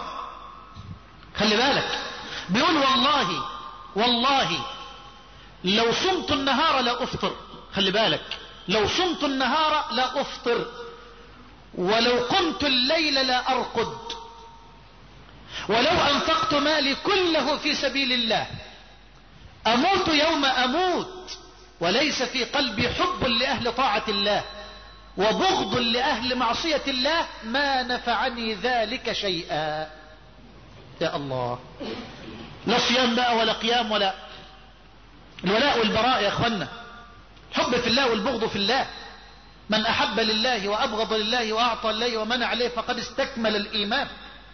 خلي بالك بيقول والله والله لو صمت النهار لا أفطر خلي بالك لو صمت النهار لا أفطر ولو قمت الليل لا أرقد ولو أنفقت مالي كله في سبيل الله أموت يوم أموت وليس في قلبي حب لأهل طاعة الله وبغض لأهل معصية الله ما نفعني ذلك شيئا يا الله لا صيام بقى ولا قيام ولا الولاء والبراء يا اخوانا حب في الله والبغض في الله من أحب لله وأبغض لله وأعطى لله ومنع عليه فقد استكمل الإيمان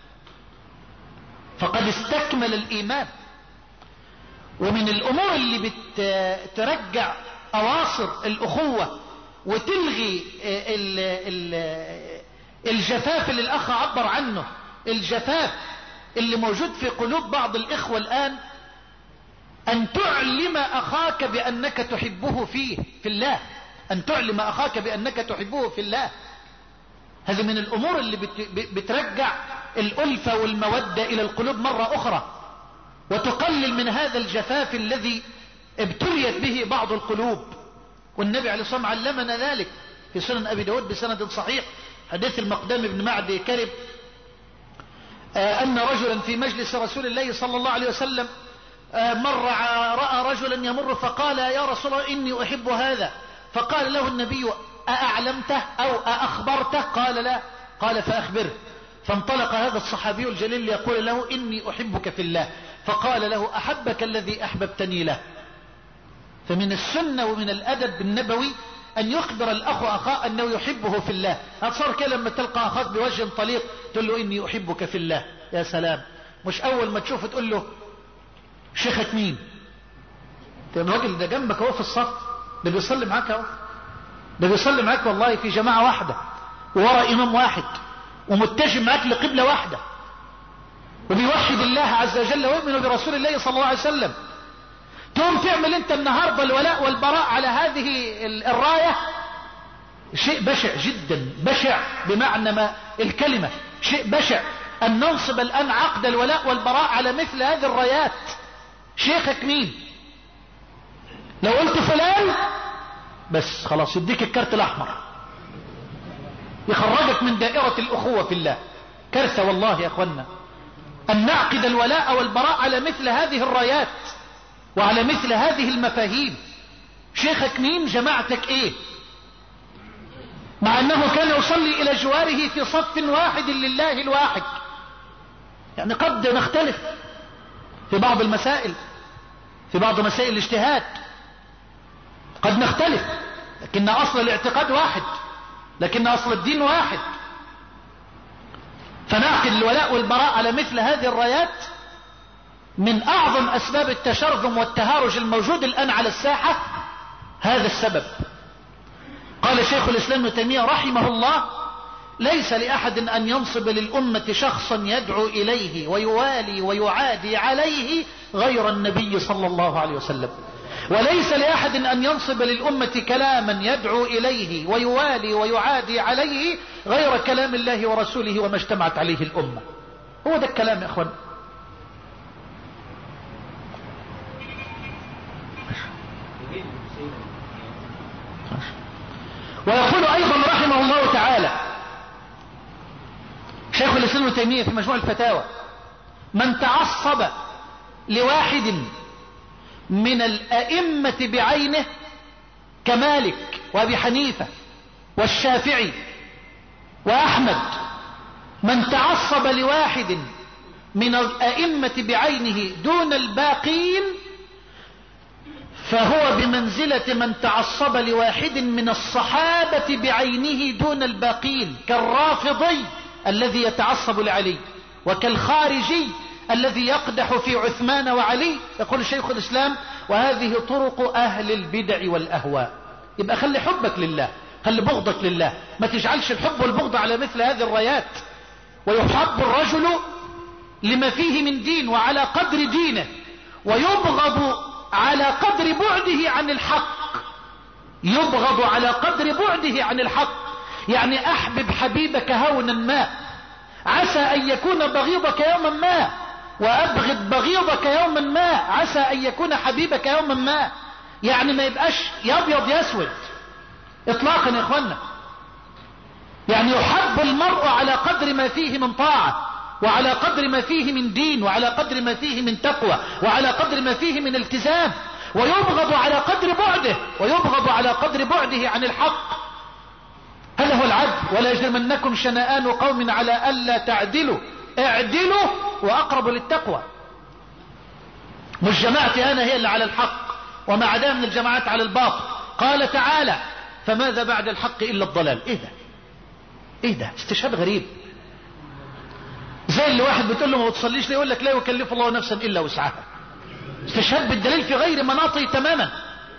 فقد استكمل الإيمان ومن الأمور اللي بترجع أواصر الأخوة وتلغي ال ال الجفاف اللي الأخ عبر عنه الجفاف اللي موجود في قلوب بعض الإخوة الآن أن تعلم أخاك بأنك تحبه فيه في الله أن تعلم أخاك بأنك تحبه في الله هذه من الأمور اللي بترجع الألفة والمودة إلى القلوب مرة أخرى وتقلل من هذا الجفاف الذي ابتليت به بعض القلوب والنبي عليه الصلاة والسلام علمنا ذلك في سنن أبي داود بسند صحيح حديث المقدام بن معدي كرب أن رجلا في مجلس رسول الله صلى الله عليه وسلم مر رأى رجلا يمر فقال يا رسول الله إني أحب هذا فقال له النبي أأعلمته أو أأخبرته قال لا قال فأخبره فانطلق هذا الصحابي الجليل ليقول له إني أحبك في الله فقال له أحبك الذي أحببتني له فمن السنة ومن الأدب النبوي أن يخبر الأخ أخاه أنه يحبه في الله هتصار كده لما تلقى أخاك بوجه طليق تقول له إني أحبك في الله يا سلام مش أول ما تشوفه تقول له شيخك مين الراجل ده جنبك اهو في الصف ده بيصلي معاك اهو ده بيصلي معاك والله في جماعة واحدة وورا إمام واحد ومتجه معاك لقبلة واحدة وبيوحد الله عز وجل ويؤمن برسول الله صلى الله عليه وسلم تقوم تعمل انت النهاردة الولاء والبراء على هذه الراية شيء بشع جدا بشع بمعنى ما الكلمة شيء بشع أن ننصب الآن عقد الولاء والبراء على مثل هذه الرايات شيخك مين لو قلت فلان بس خلاص يديك الكارت الأحمر يخرجك من دائرة الأخوة في الله كارثة والله يا أخوانا أن نعقد الولاء والبراء على مثل هذه الرايات وعلى مثل هذه المفاهيم شيخك مين جماعتك ايه مع انه كان يصلي الى جواره في صف واحد لله الواحد يعني قد نختلف في بعض المسائل في بعض مسائل الاجتهاد قد نختلف لكن اصل الاعتقاد واحد لكن اصل الدين واحد فنعقد الولاء والبراء على مثل هذه الرايات من أعظم أسباب التشرذم والتهارج الموجود الآن على الساحة هذا السبب قال شيخ الإسلام ابن تيمية رحمه الله ليس لأحد أن ينصب للأمة شخصا يدعو إليه ويوالي ويعادي عليه غير النبي صلى الله عليه وسلم وليس لأحد أن ينصب للأمة كلاما يدعو إليه ويوالي ويعادي عليه غير كلام الله ورسوله وما اجتمعت عليه الأمة هو ده الكلام يا أخوان ويقول أيضا رحمه الله تعالى شيخ الإسلام ابن تيمية في مجموع الفتاوى من تعصب لواحد من الأئمة بعينه كمالك وأبي حنيفة والشافعي وأحمد من تعصب لواحد من الأئمة بعينه دون الباقين فهو بمنزلة من تعصب لواحد من الصحابة بعينه دون الباقين كالرافضي الذي يتعصب لعلي وكالخارجي الذي يقدح في عثمان وعلي يقول شيخ الإسلام وهذه طرق أهل البدع والأهواء يبقى خلي حبك لله خلي بغضك لله ما تجعلش الحب والبغض على مثل هذه الرايات ويحب الرجل لما فيه من دين وعلى قدر دينه ويبغض على قدر بعده عن الحق يبغض على قدر بعده عن الحق يعني احبب حبيبك هونا ما عسى ان يكون بغيضك يوما ما وابغض بغيضك يوما ما عسى ان يكون حبيبك يوما ما يعني ما يبقاش يا ابيض يا اسود اطلاقا يا اخوانا يعني يحب المرء على قدر ما فيه من طاعه وعلى قدر ما فيه من دين وعلى قدر ما فيه من تقوى وعلى قدر ما فيه من التزام ويبغض على قدر بعده ويبغض على قدر بعده عن الحق هذا هو العدل ولا يجرمنكم شنآن قوم على ألا تعدلوا اعدلوا وأقرب للتقوى مش جماعتي أنا هي اللي على الحق وما عدا من الجماعات على الباطل قال تعالى فماذا بعد الحق إلا الضلال إيه ده إيه ده استشهاد غريب زي اللي واحد بتقول له ما بتصليش ليه يقول لك لا يكلف الله نفسا إلا وسعها استشهاد بالدليل في غير مناطه تماما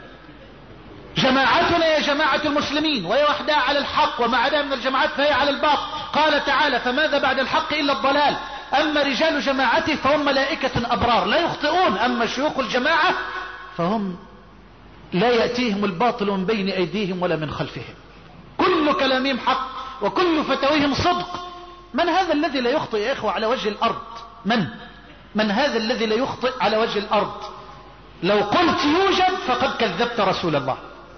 جماعتنا يا جماعة المسلمين وهي وحدها على الحق وما عدا من الجماعات فهي على الباطل قال تعالى فماذا بعد الحق إلا الضلال أما رجال جماعته فهم ملائكة أبرار لا يخطئون أما شيوخ الجماعة فهم لا يأتيهم الباطل من بين أيديهم ولا من خلفهم كل كلامهم حق وكل فتويهم صدق من هذا الذي لا يخطئ يا إخوة على وجه الأرض من من هذا الذي لا يخطئ على وجه الأرض لو قلت يوجد فقد كذبت رسول الله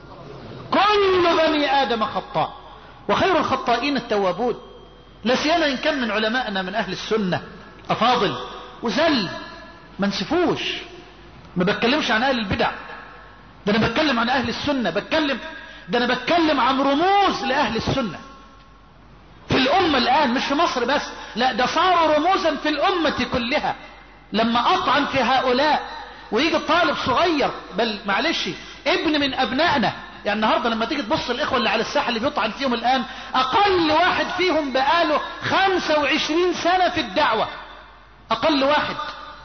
كل بني آدم خطاء وخير الخطائين التوابون لا سيما إن كان من علمائنا من أهل السنة أفاضل وزل ما نسفوش ما بتكلمش عن أهل البدع ده أنا بتكلم عن أهل السنة بتكلم ده أنا بتكلم عن رموز لأهل السنة في الأمة الآن مش في مصر بس لا ده صاروا رموزا في الأمة كلها لما أطعن في هؤلاء ويجي طالب صغير بل معلش ابن من أبنائنا يعني النهاردة لما تيجي تبص الإخوة اللي على الساحة اللي بيطعن فيهم الآن أقل واحد فيهم بقاله 25 سنة في الدعوة أقل واحد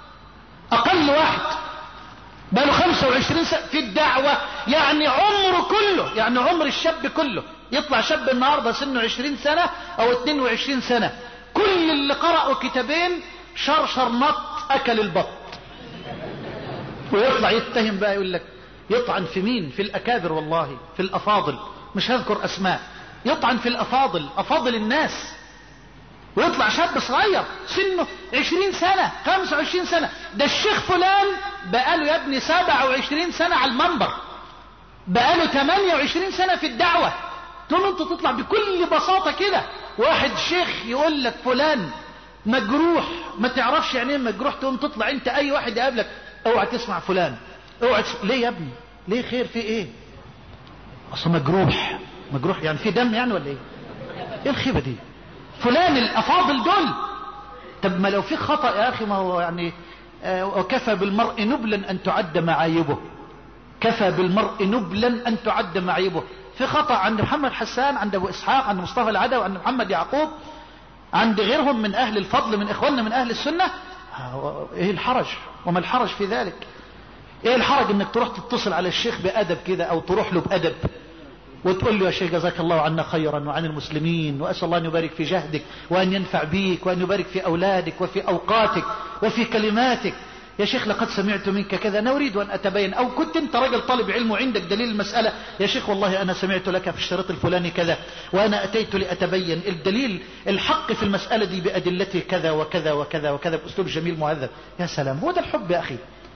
أقل واحد بقاله 25 سنة في الدعوة يعني عمره كله يعني عمر الشاب كله يطلع شاب النهاردة سنه 20 سنة أو 22 سنة كل اللي قرأوا كتابين شرشر نط أكل البط ويطلع يتهم بقى يقول لك يطعن في مين في الأكابر والله في الأفاضل مش هذكر أسماء يطعن في الأفاضل أفاضل الناس ويطلع شاب صغير سنه 20 سنة 25 سنة ده الشيخ فلان بقاله يا ابني 27 سنة على المنبر بقاله 28 سنة في الدعوة تقوم انت تطلع بكل بساطة كده واحد شيخ يقول لك فلان مجروح ما تعرفش يعني ايه مجروح تقوم تطلع انت اي واحد يقابلك اوعى تسمع فلان اوعى تسمع. ليه يا ابني ليه خير في ايه اصل مجروح مجروح يعني في دم يعني ولا ايه ايه الخيبة دي فلان الافاضل دول طب ما لو في خطأ يا اخي ما هو يعني آه وكفى بالمرء نبلا ان تعد معايبه كفى بالمرء نبلا ان تعد معايبه في خطأ عند محمد حسان عند ابو اسحاق عند مصطفى العدوي عند محمد يعقوب عند غيرهم من اهل الفضل من اخواننا من اهل السنة ايه الحرج وما الحرج في ذلك ايه الحرج انك تروح تتصل على الشيخ بادب كده او تروح له بادب وتقول له يا شيخ جزاك الله عنا خيرا وعن المسلمين واسال الله ان يبارك في جهدك وان ينفع بيك وان يبارك في اولادك وفي اوقاتك وفي كلماتك يا شيخ لقد سمعت منك كذا انا اريد ان اتبين او كنت انت راجل طالب علم وعندك دليل المساله يا شيخ والله انا سمعت لك في الشريط الفلاني كذا وانا اتيت لاتبين الدليل الحق في المساله دي بادلته كذا وكذا وكذا وكذا باسلوب جميل مهذب يا سلام هو ده الحب يا اخي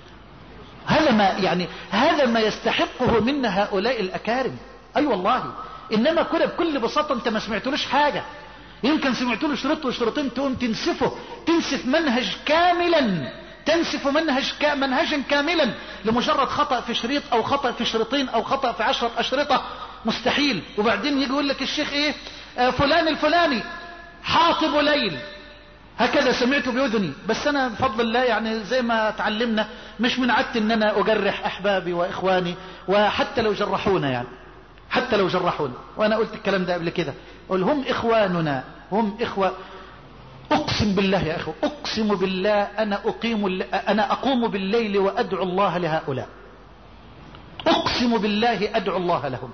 هذا ما يعني هذا ما يستحقه منا هؤلاء الاكارم اي أيوة والله انما كده بكل بساطه انت ما سمعتلوش حاجه يمكن سمعت له شريط وشريطين تقوم تنسفه تنسف منهج كاملا تنسف منهج كا منهجا كاملا لمجرد خطأ في شريط او خطأ في شريطين او خطأ في عشرة اشرطة مستحيل وبعدين يجي يقول لك الشيخ ايه آه فلان الفلاني حاطب ليل هكذا سمعته بأذني بس أنا بفضل الله يعني زي ما تعلمنا مش من عدت أن أنا أجرح أحبابي وإخواني وحتى لو جرحونا يعني حتى لو جرحونا وأنا قلت الكلام ده قبل كده قل هم إخواننا هم إخوة أقسم بالله يا أخو أقسم بالله أنا أقيم أنا أقوم بالليل وأدعو الله لهؤلاء أقسم بالله أدعو الله لهم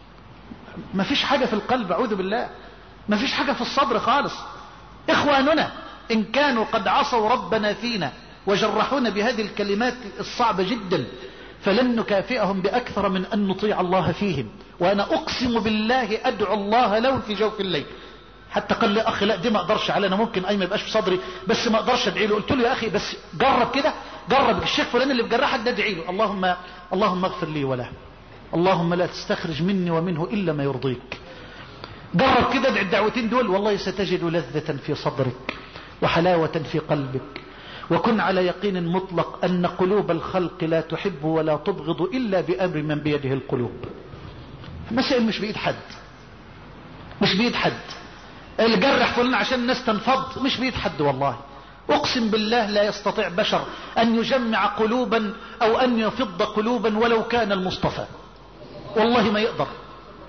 ما فيش حاجة في القلب أعوذ بالله ما فيش حاجة في الصبر خالص إخواننا إن كانوا قد عصوا ربنا فينا وجرحونا بهذه الكلمات الصعبة جدا فلن نكافئهم بأكثر من أن نطيع الله فيهم وأنا أقسم بالله أدعو الله لهم في جوف الليل حتى قال لي أخي لا دي ما أقدرش على أنا ممكن أي ما يبقاش في صدري بس ما أقدرش أدعي له قلت له يا أخي بس جرب كده جرب الشيخ فلان اللي بجرحك ده ادعي له اللهم اللهم اغفر لي وله اللهم لا تستخرج مني ومنه إلا ما يرضيك جرب كده ادعي الدعوتين دول والله ستجد لذة في صدرك وحلاوة في قلبك وكن على يقين مطلق أن قلوب الخلق لا تحب ولا تبغض إلا بأمر من بيده القلوب مسائل مش بإيد حد مش بإيد حد الجرح فلان عشان الناس تنفض مش بإيد حد والله أقسم بالله لا يستطيع بشر أن يجمع قلوبا أو أن يفض قلوبا ولو كان المصطفى والله ما يقدر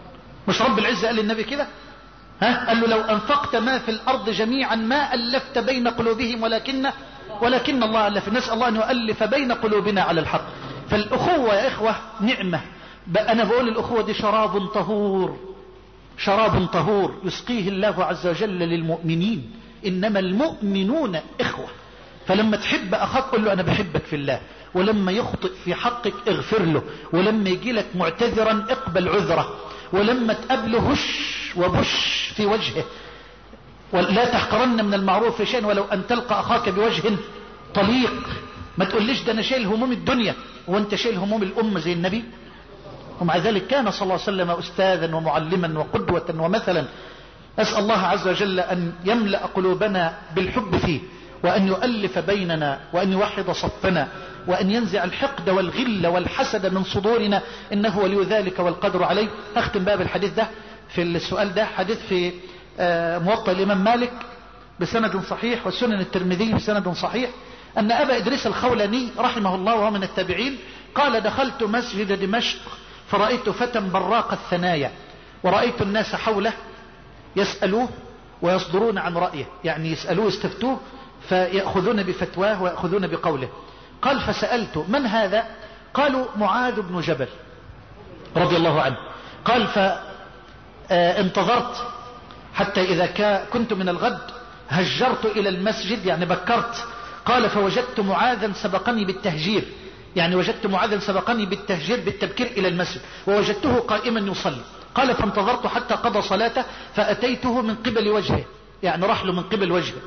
مش رب العزة قال للنبي كده ها قال له لو أنفقت ما في الأرض جميعا ما ألفت بين قلوبهم ولكن ولكن الله ألف نسأل الله أن يؤلف بين قلوبنا على الحق فالأخوة يا إخوة نعمة أنا بقول الأخوة دي شراب طهور شراب طهور يسقيه الله عز وجل للمؤمنين إنما المؤمنون إخوة فلما تحب أخاك قل له أنا بحبك في الله ولما يخطئ في حقك اغفر له ولما يجي لك معتذرا اقبل عذره ولما تقابله هش وبش في وجهه ولا تحقرن من المعروف شيئا ولو أن تلقى أخاك بوجه طليق ما تقوليش ده أنا شايل هموم الدنيا وانت شايل هموم الأمة زي النبي ومع ذلك كان صلى الله عليه وسلم أستاذا ومعلما وقدوة ومثلا أسأل الله عز وجل أن يملأ قلوبنا بالحب فيه وأن يؤلف بيننا وأن يوحد صفنا وأن ينزع الحقد والغل والحسد من صدورنا إنه ولي ذلك والقدر عليه أختم باب الحديث ده في السؤال ده حديث في موطأ الإمام مالك بسند صحيح والسنن الترمذي بسند صحيح أن أبا إدريس الخولاني رحمه الله وهو من التابعين قال دخلت مسجد دمشق فرأيت فتى براق الثنايا ورأيت الناس حوله يسألوه ويصدرون عن رأيه يعني يسألوه يستفتوه فيأخذون بفتواه ويأخذون بقوله قال فسألت من هذا قالوا معاذ بن جبل رضي الله عنه قال فانتظرت حتى إذا كنت من الغد هجرت إلى المسجد يعني بكرت قال فوجدت معاذا سبقني بالتهجير يعني وجدت معاذا سبقني بالتهجير بالتبكير إلى المسجد ووجدته قائما يصلي قال فانتظرت حتى قضى صلاته فأتيته من قبل وجهه يعني راح له من قبل وجهه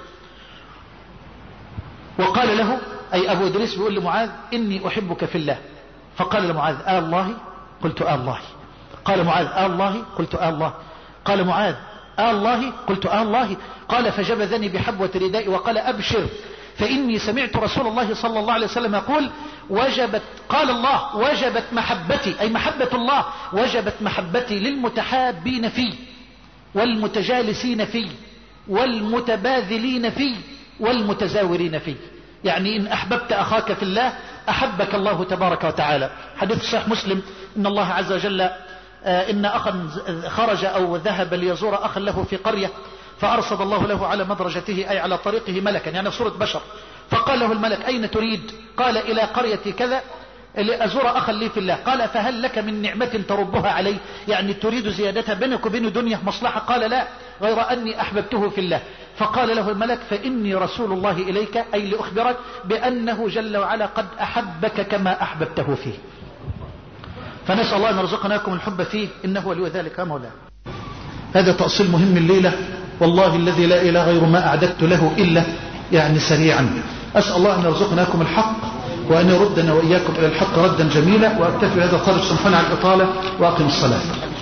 وقال له أي أبو إدريس بيقول لمعاذ إني أحبك في الله فقال لمعاذ آه الله قلت آه الله قال معاذ آه الله قلت آه الله قال معاذ آه الله قلت آه الله قال فجبذني بحبوة ردائي وقال أبشر فإني سمعت رسول الله صلى الله عليه وسلم يقول وجبت قال الله وجبت محبتي أي محبة الله وجبت محبتي للمتحابين فيه والمتجالسين فيه والمتباذلين فيه والمتزاورين فيه يعني إن أحببت أخاك في الله أحبك الله تبارك وتعالى حديث صحيح مسلم إن الله عز وجل إن أخا خرج أو ذهب ليزور أخا له في قرية فأرصد الله له على مدرجته أي على طريقه ملكا يعني صورة بشر فقال له الملك أين تريد قال إلى قرية كذا لأزور أخا لي في الله قال فهل لك من نعمة تربها علي يعني تريد زيادتها بينك وبين دنيا مصلحة قال لا غير أني أحببته في الله فقال له الملك فإني رسول الله إليك أي لأخبرك بأنه جل وعلا قد أحبك كما أحببته فيه فنسأل الله أن يرزقناكم الحب فيه إنه ولي ذلك مولاه هذا تأصيل مهم الليلة والله الذي لا إله غير ما أعددت له إلا يعني سريعا أسأل الله أن يرزقناكم الحق وأن يردنا وإياكم إلى الحق ردا جميلا وأكتفي هذا القدر سبحانه على الإطالة وأقم الصلاة